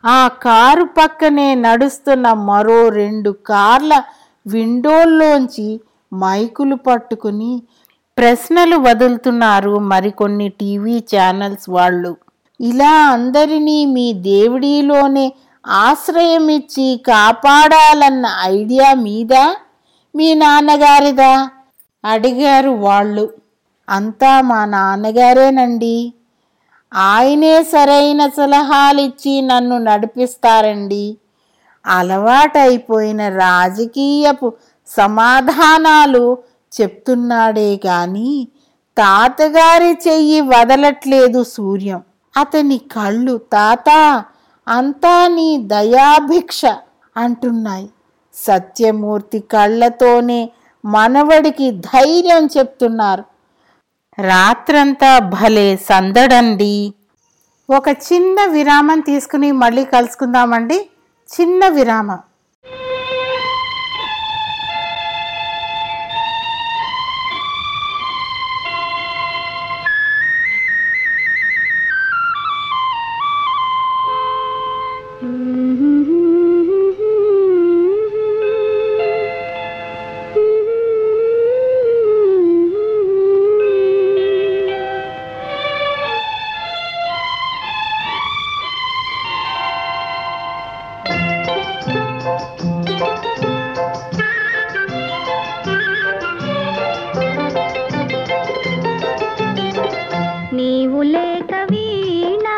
ఆ కారు పక్కనే నడుస్తున్న మరో రెండు కార్ల విండోల్లోంచి మైకులు పట్టుకుని ప్రశ్నలు వదులుతున్నారు మరికొన్ని టీవీ ఛానల్స్ వాళ్ళు ఇలా అందరినీ మీ దేవుడిలోనే ఆశ్రయం ఇచ్చి కాపాడాలన్న ఐడియా మీదా మీ నాన్నగారిదా అడిగారు వాళ్ళు అంతా మా నాన్నగారేనండి ఆయనే సరైన సలహాలిచ్చి నన్ను నడిపిస్తారండి అలవాటైపోయిన రాజకీయపు సమాధానాలు చెప్తున్నాడే గాని తాతగారి చెయ్యి వదలట్లేదు సూర్యం అతని కళ్ళు తాత అంతా నీ దయాభిక్ష అంటున్నాయి సత్యమూర్తి కళ్ళతోనే మనవడికి ధైర్యం చెప్తున్నారు రాత్రంతా భలే సందడండి ఒక చిన్న విరామం తీసుకుని మళ్ళీ కలుసుకుందామండి చిన్న విరామం నీవు లేక వీణా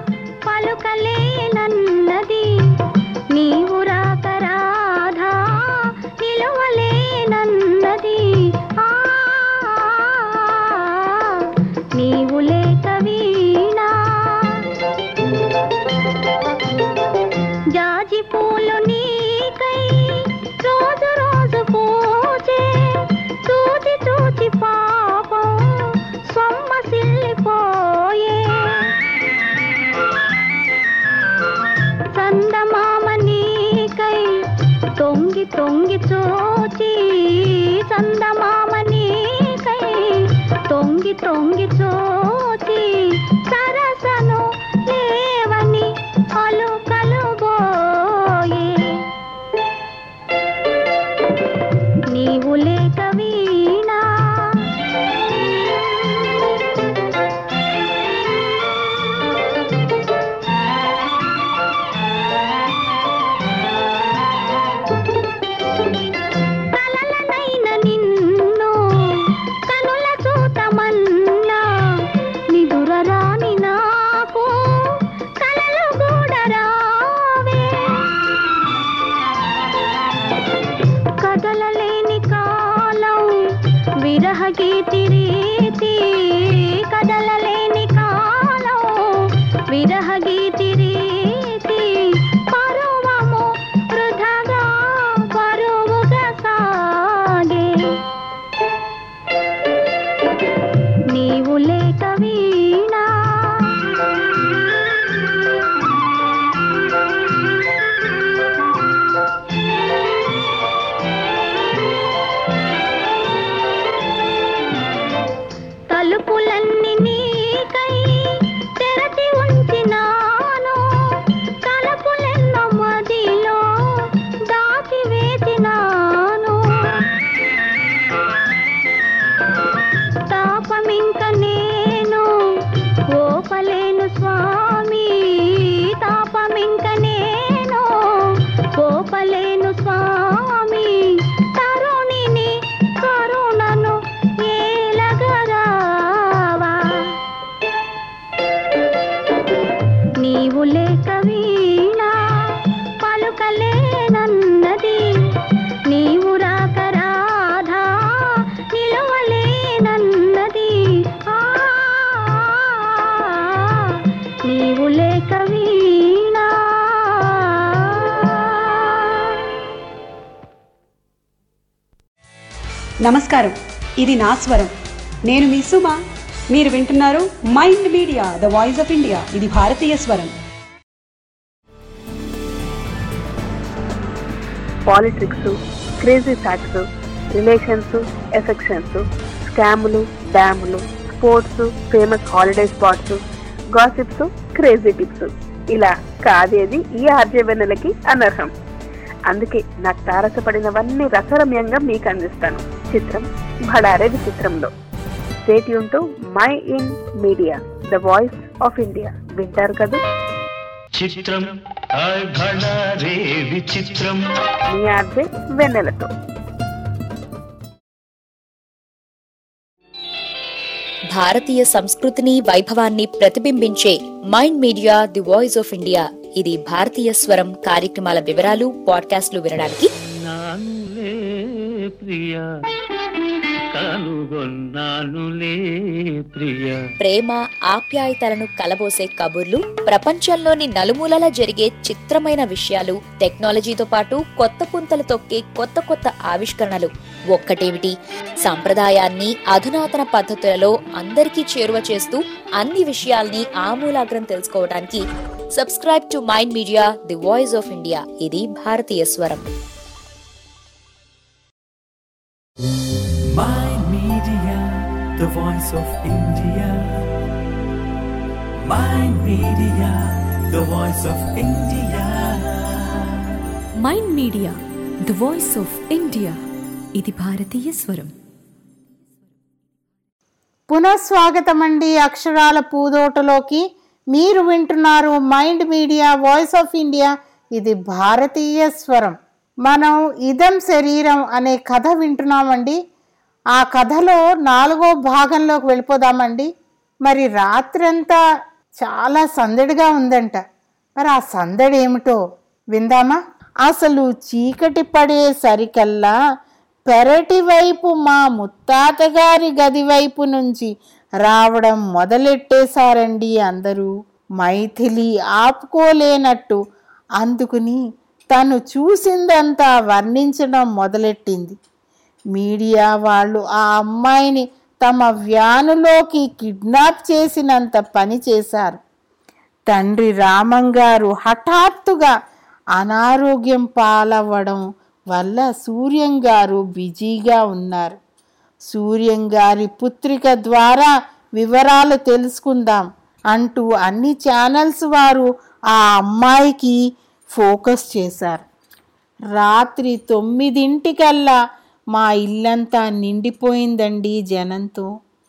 పలుకలేనన్నది నీవు రాక రాధా నిలువలేనన్నది ఆ, నీవు లేక వీణా జాజి పూలు నీకై రోజు రోజు పూజే చూచి చూచి పాపం సొమ్మసిల్లిపోయే చందమామ నీకై తొంగి తొంగి చూచి చందమామ నీకై తొంగి తొంగి చూచి సరసను లేవని అలు కలుబోయే నీవు లేక వీణా కలలనైన నిన్ను కనుల చూతమన్నా నిదుర రాని నాకు కలలు కూడా రావే కదలలేని కాలం విరహ గీతి రీతి కదలలేని కాలం విరహ గీతి రీతి పరువము వృధగా పరువుగా సాగే నీవు లేక వీణా తలుపులన్నీ నీకై తెరచి ఉంచినాను తలుపులెన్నో మదిలో దాచి వేసినాను తాపమింక నేను ఓపలేను స్వామి తాపమింక నేను ఓపలేను స్వామి తరుణిని కరుణను ఏలగరావా నీవు లేక వీణా పలుకలేనన్నది నీవు రాక రాధా నిలవలేనన్నది ఆ, నీవు లేక వీణా నమస్కారం ఇది నా స్వరం నేను మీ సుమ మీరు వింటున్నారు mind media the voice of India ఇది భారతీయ స్వరం politics crazy facts relations affections స్కాములు డ్యాములు sports famous holiday spots gossips crazy tips ఇలా కాదేది ఈ ఆర్జే వెన్నెలకి అనర్హం అందుకే నాకు తారసపడినవన్నీ రసరమ్యంగా మీకు అందిస్తాను చిత్రం భడారే విచిత్రంలో stay tuned to mind media the voice of India వింటారు కదా చిత్రం హాయ్ భళా రే విచిత్రం మీ ఆర్జే వెన్నెలతో భారతీయ సంస్కృతిని వైభవాన్ని ప్రతిబింబించే mind media the voice of India ఇది భారతీయ స్వరం కార్యక్రమాల వివరాలు పాడ్కాస్ట్లు వినడానికి నానులే ప్రియా కనుగొన్నానులే ప్రియా ప్రేమ ఆప్యాయతలను కలబోసే కబుర్లు ప్రపంచంలోని నలుమూలల జరిగే చిత్రమైన విషయాలు టెక్నాలజీతో పాటు కొత్త పుంతలు తొక్కే కొత్త కొత్త ఆవిష్కరణలు ఒక్కటేమిటి సంప్రదాయాన్ని అధునాతన పద్ధతులలో అందరికీ చేరువ చేస్తూ అన్ని విషయాల్ని ఆమూలాగ్రం తెలుసుకోవడానికి subscribe to mind media the voice of India ఇది భారతీయ స్వరం Mind Media, the voice of India. Mind Media, the voice of India. Mind media the voice of India ఇది భారతీయ స్వరం పునఃస్వాగతం అండి అక్షరాల పూదోటలోకి మీరు వింటున్నారు mind media voice of India ఇది భారతీయ స్వరం మనం ఇదం శరీరం అనే కథ వింటున్నామండి ఆ కథలో నాలుగో భాగంలోకి వెళ్ళిపోదామండి మరి రాత్రంతా చాలా సందడిగా ఉందంట మరి ఆ సందడి ఏమిటో విందామా అసలు చీకటి పడే సరికల్లా పెరటి వైపు మా ముత్తాతగారి గది వైపు నుంచి రావడం మొదలెట్టేశారండి అందరూ మైథిలి ఆపుకోలేనట్టు అందుకుని తను చూసిందంతా వర్ణించడం మొదలెట్టింది మీడియా వాళ్ళు ఆ అమ్మాయిని తమ వ్యానులోకి కిడ్నాప్ చేసినంత పని చేశారు తండ్రి రామంగారు హఠాత్తుగా అనారోగ్యం పాలవ్వడం వల్ల సూర్యం గారు బిజీగా ఉన్నారు సూర్యం గారి పుత్రిక ద్వారా వివరాలు తెలుసుకుందాం అంటూ అన్ని ఛానల్స్ వారు ఆ అమ్మాయికి ఫోకస్ చేశారు రాత్రి తొమ్మిదింటికల్లా మా ఇల్లంతా నిండిపోయిందండి జనంతో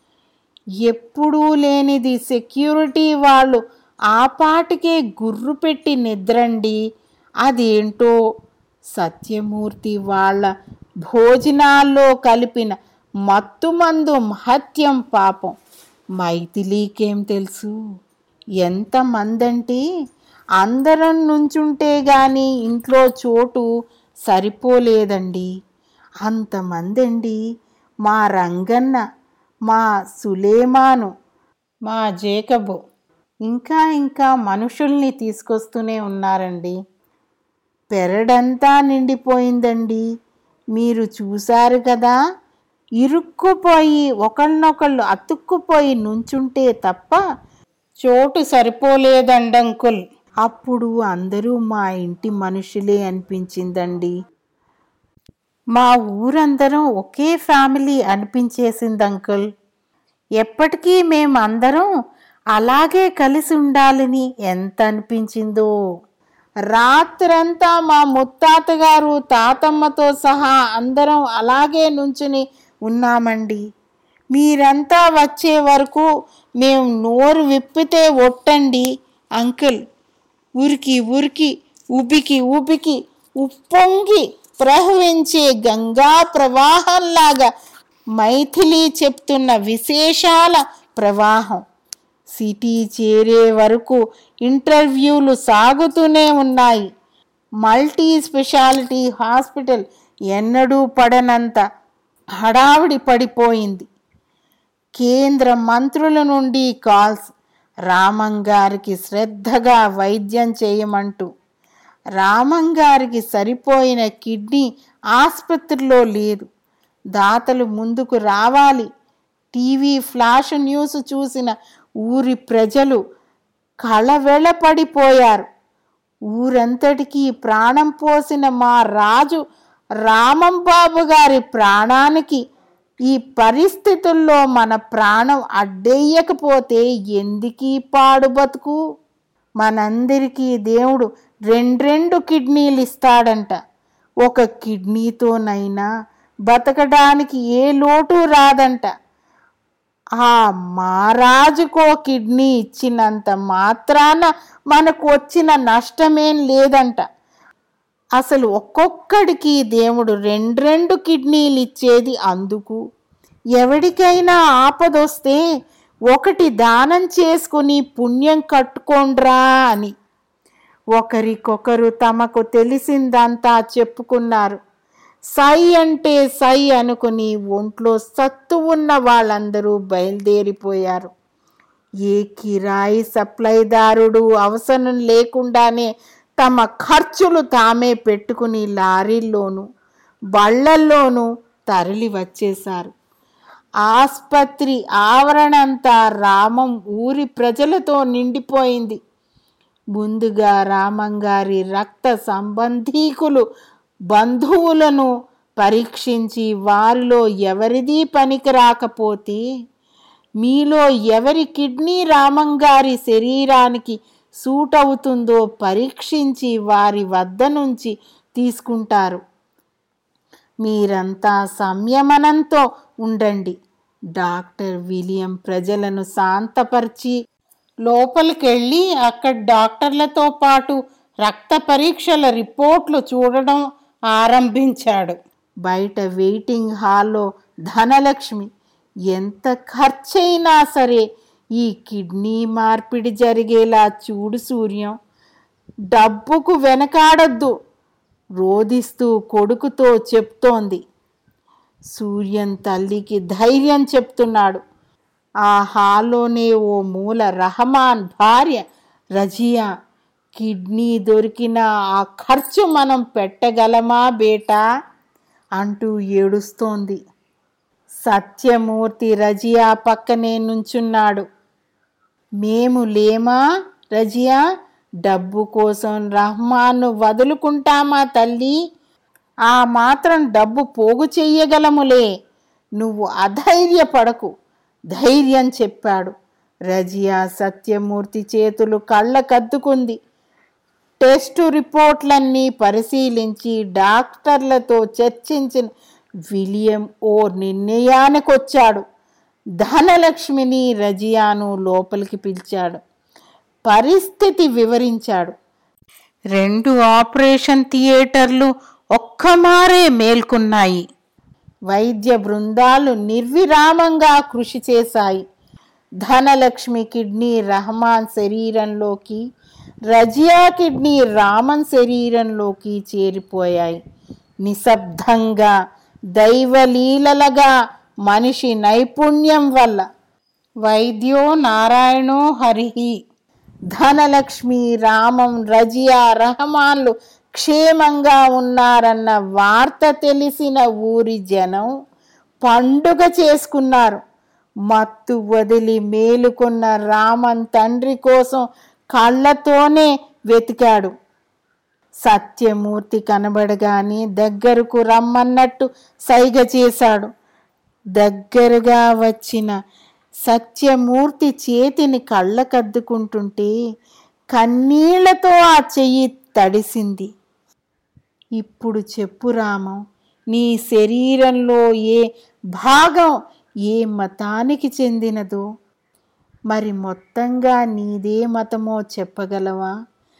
ఎప్పుడూ లేనిది సెక్యూరిటీ వాళ్ళు ఆ పాటికే గుర్రు పెట్టి నిద్రండి అదేంటో సత్యమూర్తి వాళ్ళ భోజనాల్లో కలిపిన మత్తుమందు మహత్యం పాపం మైథిలీకేం తెలుసు ఎంతమందంటే అందరం నుంచుంటే గాని ఇంట్లో చోటు సరిపోలేదండి అంతమంది అండి మా రంగన్న మా సులేమాను మా జేకబు ఇంకా ఇంకా మనుషుల్ని తీసుకొస్తూనే ఉన్నారండి పెరడంతా నిండిపోయిందండి మీరు చూశారు కదా ఇరుక్కుపోయి ఒకళ్ళనొకళ్ళు అతుక్కుపోయి నుంచుంటే తప్ప చోటు సరిపోలేదండంకుల్ అప్పుడు అందరూ మా ఇంటి మనుషులే అనిపించిందండి మా ఊరందరం ఒకే ఫ్యామిలీ అనిపించేసింది అంకుల్ ఎప్పటికీ మేమందరం అలాగే కలిసి ఉండాలని ఎంత అనిపించిందో రాత్రంతా మా ముత్తాత గారు తాతమ్మతో సహా అందరం అలాగే నుంచుని ఉన్నామండి మీరంతా వచ్చే వరకు మేము నోరు విప్పితే ఒట్టండి అంకుల్ ఉరికి ఉరికి ఉబికి ఉబికి ఉప్పొంగి ప్రవహించే గంగా ప్రవాహంలాగా మైథిలి చెప్తున్న విశేషాల ప్రవాహం సిటీ చేరే వరకు ఇంటర్వ్యూలు సాగుతూనే ఉన్నాయి మల్టీ స్పెషాలిటీ హాస్పిటల్ ఎన్నడూ పడనంత హడావిడి పడిపోయింది కేంద్ర మంత్రుల నుండి కాల్స్ రామంగారికి శ్రద్ధగా వైద్యం చేయమంటూ రామంగారికి సరిపోయిన కిడ్నీ ఆసుపత్రిలో లేదు దాతలు ముందుకు రావాలి టీవీ ఫ్లాష్ న్యూస్ చూసిన ఊరి ప్రజలు కళవెళపడిపోయారు ఊరంతటికీ ప్రాణం పోసిన మా రాజు రామంబాబు గారి ప్రాణానికి ఈ పరిస్థితుల్లో మన ప్రాణం అడ్డేయకపోతే ఎందుకీ పాడు బతుకు మనందరికీ దేవుడు రెండ్రెండు కిడ్నీలు ఇస్తాడంట ఒక కిడ్నీతోనైనా బతకడానికి ఏ లోటు రాదంట ఆ మహారాజుకో కిడ్నీ ఇచ్చినంత మాత్రాన మనకు వచ్చిన నష్టమేం లేదంట అసలు ఒక్కొక్కడికి దేవుడు రెండ్రెండు కిడ్నీలు ఇచ్చేది అందుకు ఎవడికైనా ఆపదొస్తే ఒకటి దానం చేసుకుని పుణ్యం కట్టుకోండ్రా అని ఒకరికొకరు తమకు తెలిసిందంతా చెప్పుకున్నారు సై అంటే సై అనుకుని ఒంట్లో సత్తు ఉన్న వాళ్ళందరూ బయలుదేరిపోయారు ఏ కిరాయి సప్లైదారుడు అవసరం లేకుండానే తమ ఖర్చులు తామే పెట్టుకుని లారీల్లోనూ బళ్ళల్లోనూ తరలి వచ్చేశారు ఆస్పత్రి ఆవరణంతా రామం ఊరి ప్రజలతో నిండిపోయింది ముందుగా రామంగారి రక్త సంబంధీకులు బంధువులను పరీక్షించి వారిలో ఎవరిది పనికి రాకపోతే మీలో ఎవరి కిడ్నీ రామంగారి శరీరానికి సూట్ అవుతుందో పరీక్షించి వారి వద్ద నుంచి తీసుకుంటారు మీరంతా సంయమనంతో ఉండండి డాక్టర్ విలియం ప్రజలను శాంతపరిచి లోపలికెళ్ళి అక్కడ డాక్టర్లతో పాటు రక్త పరీక్షల రిపోర్ట్లు చూడడం ఆరంభించాడు బయట వెయిటింగ్ హాల్లో ధనలక్ష్మి ఎంత ఖర్చైనా సరే ఈ కిడ్నీ మార్పిడి జరిగేలా చూడు సూర్యం డబ్బుకు వెనకాడొద్దు రోదిస్తూ కొడుకుతో చెప్తోంది సూర్యం తల్లికి ధైర్యం చెప్తున్నాడు ఆ హాల్లోనే ఓ మూల రహమాన్ భార్య రజియా కిడ్నీ దొరికిన ఆ ఖర్చు మనం పెట్టగలమా బేటా అంటూ ఏడుస్తోంది సత్యమూర్తి రజియా పక్కనే నుంచున్నాడు మేము లేమా రజియా డబ్బు కోసం రహమాన్ను వదులుకుంటామా తల్లి ఆ మాత్రం డబ్బు పోగు చెయ్యగలములే నువ్వు అధైర్యపడకు ధైర్యం చెప్పాడు రజియా సత్యమూర్తి చేతులు కళ్ళకద్దుకుంది టెస్టు రిపోర్ట్లన్నీ పరిశీలించి డాక్టర్లతో చర్చించిన విలియం ఓ నిర్ణయానికొచ్చాడు ధనలక్ష్మిని రజియాను లోపలికి పిలిచాడు పరిస్థితి వివరించాడు రెండు ఆపరేషన్ థియేటర్లు ఒక్కమారే మేల్కొన్నాయి వైద్య బృందాలు నిర్విరామంగా కృషి చేశాయి ధనలక్ష్మి కిడ్నీ రహమాన్ శరీరంలోకి రజియా కిడ్నీ రామన్ శరీరంలోకి చేరిపోయాయి నిశ్శబ్దంగా దైవలీలలుగా మనిషి నైపుణ్యం వల్ల వైద్యో నారాయణో హరిహి ధనలక్ష్మి రామం రజియా రహమాన్లు క్షేమంగా ఉన్నారన్న వార్త తెలిసిన ఊరి జనం పండుగ చేసుకున్నారు మత్తు వదిలి మేలుకున్న రామన్ తండ్రి కోసం కళ్ళతోనే వెతికాడు సత్యమూర్తి కనబడగానే దగ్గరకు రమ్మన్నట్టు సైగ చేశాడు దగ్గరగా వచ్చిన సత్యమూర్తి చేతిని కళ్ళకద్దుకుంటుంటే కన్నీళ్లతో ఆ చెయ్యి తడిసింది ఇప్పుడు చెప్పు రామం నీ శరీరంలో ఏ భాగం ఏ మతానికి చెందినదో మరి మొత్తంగా నీదే మతమో చెప్పగలవా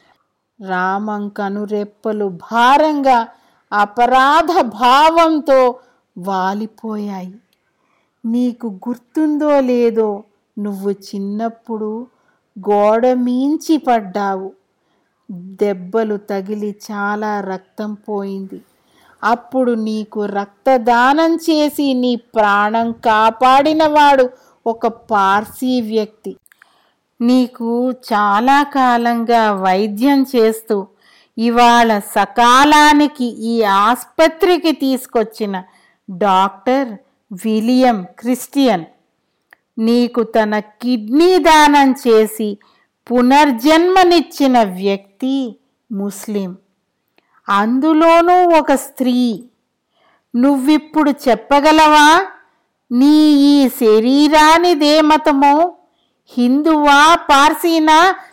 రామం కనురెప్పలు భారంగా అపరాధ భావంతో వాలిపోయాయి నీకు గుర్తుందో లేదో నువ్వు చిన్నప్పుడు గోడ మీంచి పడ్డావు దెబ్బలు తగిలి చాలా రక్తం పోయింది అప్పుడు నీకు రక్తదానం చేసి నీ ప్రాణం కాపాడినవాడు ఒక పార్సీ వ్యక్తి నీకు చాలా కాలంగా వైద్యం చేస్తూ ఇవాళ సకాలానికి ఈ ఆస్పత్రికి తీసుకొచ్చిన డాక్టర్ విలియం క్రిస్టియన్ నీకు తన కిడ్నీ దానం చేసి పునర్జన్మనిచ్చిన వ్యక్తి ముస్లిం అందులోనూ ఒక స్త్రీ నువ్విప్పుడు చెప్పగలవా నీ ఈ శరీరానిదే మతమో హిందువా పార్సీనా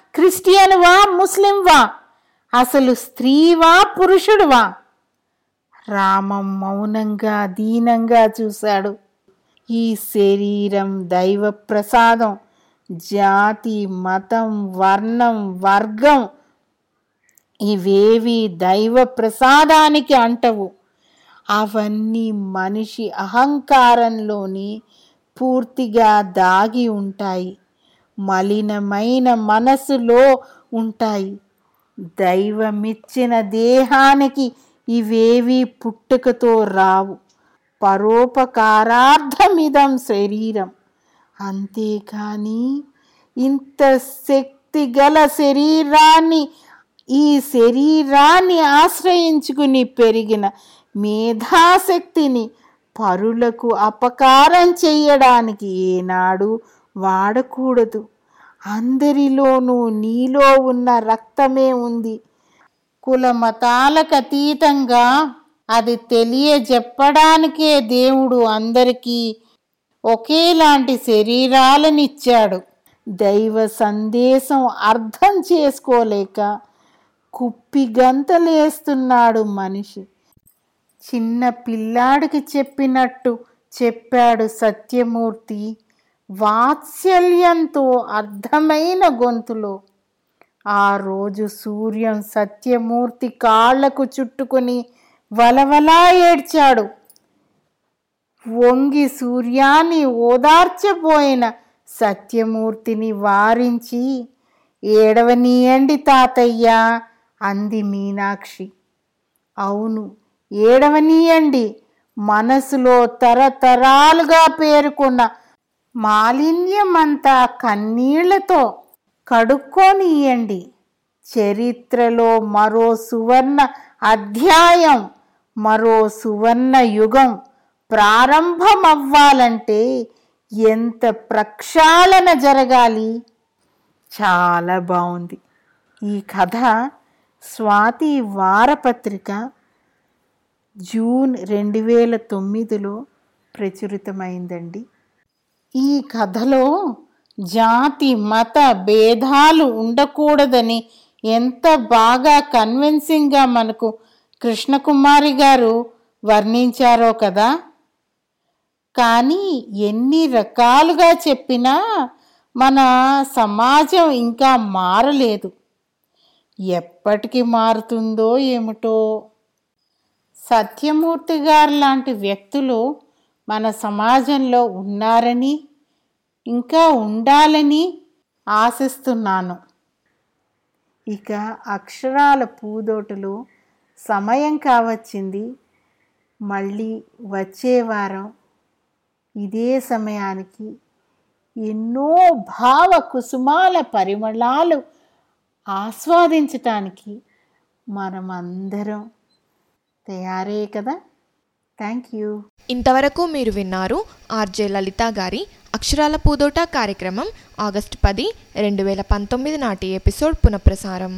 క్రిస్టియన్వా ముస్లింవా అసలు స్త్రీవా పురుషుడువా రామం మౌనంగా దీనంగా చూశాడు ఈ శరీరం దైవ ప్రసాదం జాతి మతం వర్ణం వర్గం ఇవేవి దైవ ప్రసాదానికి అంటవు అవన్నీ మనిషి అహంకారంలోని పూర్తిగా దాగి ఉంటాయి మలినమైన మనసులో ఉంటాయి దైవమిచ్చిన దేహానికి ఇవేవి పుట్టుకతో రావు పరోపకారార్థమిదం శరీరం అంతేకాని ఇంత శక్తి గల శరీరాన్ని ఈ శరీరాన్ని ఆశ్రయించుకుని పెరిగిన మేధాశక్తిని పరులకు అపకారం చేయడానికి ఏనాడు వాడకూడదు అందరిలోనూ నీలో ఉన్న రక్తమే ఉంది కుల మతాలకు అతీతంగా అది తెలియజెప్పడానికే దేవుడు అందరికీ ఒకేలాంటి శరీరాలనిచ్చాడు దైవ సందేశం అర్థం చేసుకోలేక కుప్పి గంతలేస్తున్నాడు మనిషి చిన్న పిల్లాడికి చెప్పినట్టు చెప్పాడు సత్యమూర్తి వాత్సల్యంతో అర్థమైన గొంతులో ఆ రోజు సూర్యం సత్యమూర్తి కాళ్లకు చుట్టుకుని వలవలా ఏడ్చాడు వంగి సూర్యాన్ని ఓదార్చబోయిన సత్యమూర్తిని వారించి ఏడవనీయండి తాతయ్య అంది మీనాక్షి అవును ఏడవనీయండి మనసులో తరతరాలుగా పేరుకున్న మాలిన్యమంతా కన్నీళ్లతో కడుక్కోనియండి చరిత్రలో మరో సువర్ణ అధ్యాయం మరో సువర్ణ యుగం ప్రారంభమవ్వాలంటే ఎంత ప్రక్షాళన జరగాలి చాలా బాగుంది ఈ కథ స్వాతి వారపత్రిక జూన్ రెండు వేల తొమ్మిదిలో ప్రచురితమైందండి ఈ కథలో జాతి మత భేదాలు ఉండకూడదని ఎంత బాగా కన్విన్సింగ్గా మనకు కృష్ణకుమారి గారు వర్ణించారో కదా కానీ ఎన్ని రకాలుగా చెప్పినా మన సమాజం ఇంకా మారలేదు ఎప్పటికి మారుతుందో ఏమిటో సత్యమూర్తి గారు లాంటి వ్యక్తులు మన సమాజంలో ఉన్నారని ఇంకా ఉండాలని ఆశిస్తున్నాను ఇక అక్షరాల పూదోటలు సమయం కావచ్చింది మళ్ళీ వచ్చే వారం ఇదే సమయానికి ఎన్నో భావ కుసుమాల పరిమళాలు ఆస్వాదించటానికి మనమందరం తయారే కదా థ్యాంక్ యూ ఇంతవరకు మీరు విన్నారు ఆర్జే లలిత గారి అక్షరాల పూదోట కార్యక్రమం ఆగస్టు పది రెండు వేల పంతొమ్మిది నాటి ఎపిసోడ్ పునఃప్రసారం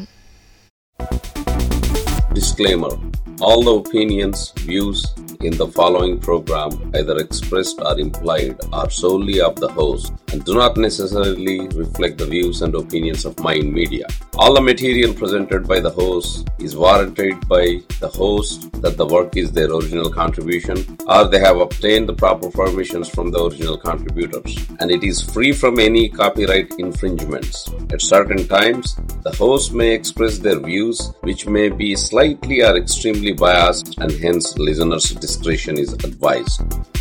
Disclaimer All the opinions, views in the following program, either expressed or implied, are solely of the host and do not necessarily reflect the views and opinions of Mind Media. All the material presented by the host is warranted by the host that the work is their original contribution or they have obtained the proper permissions from the original contributors and it is free from any copyright infringements. At certain times, the host may express their views which may be slightly or extremely biased and hence listeners' discretion is advised.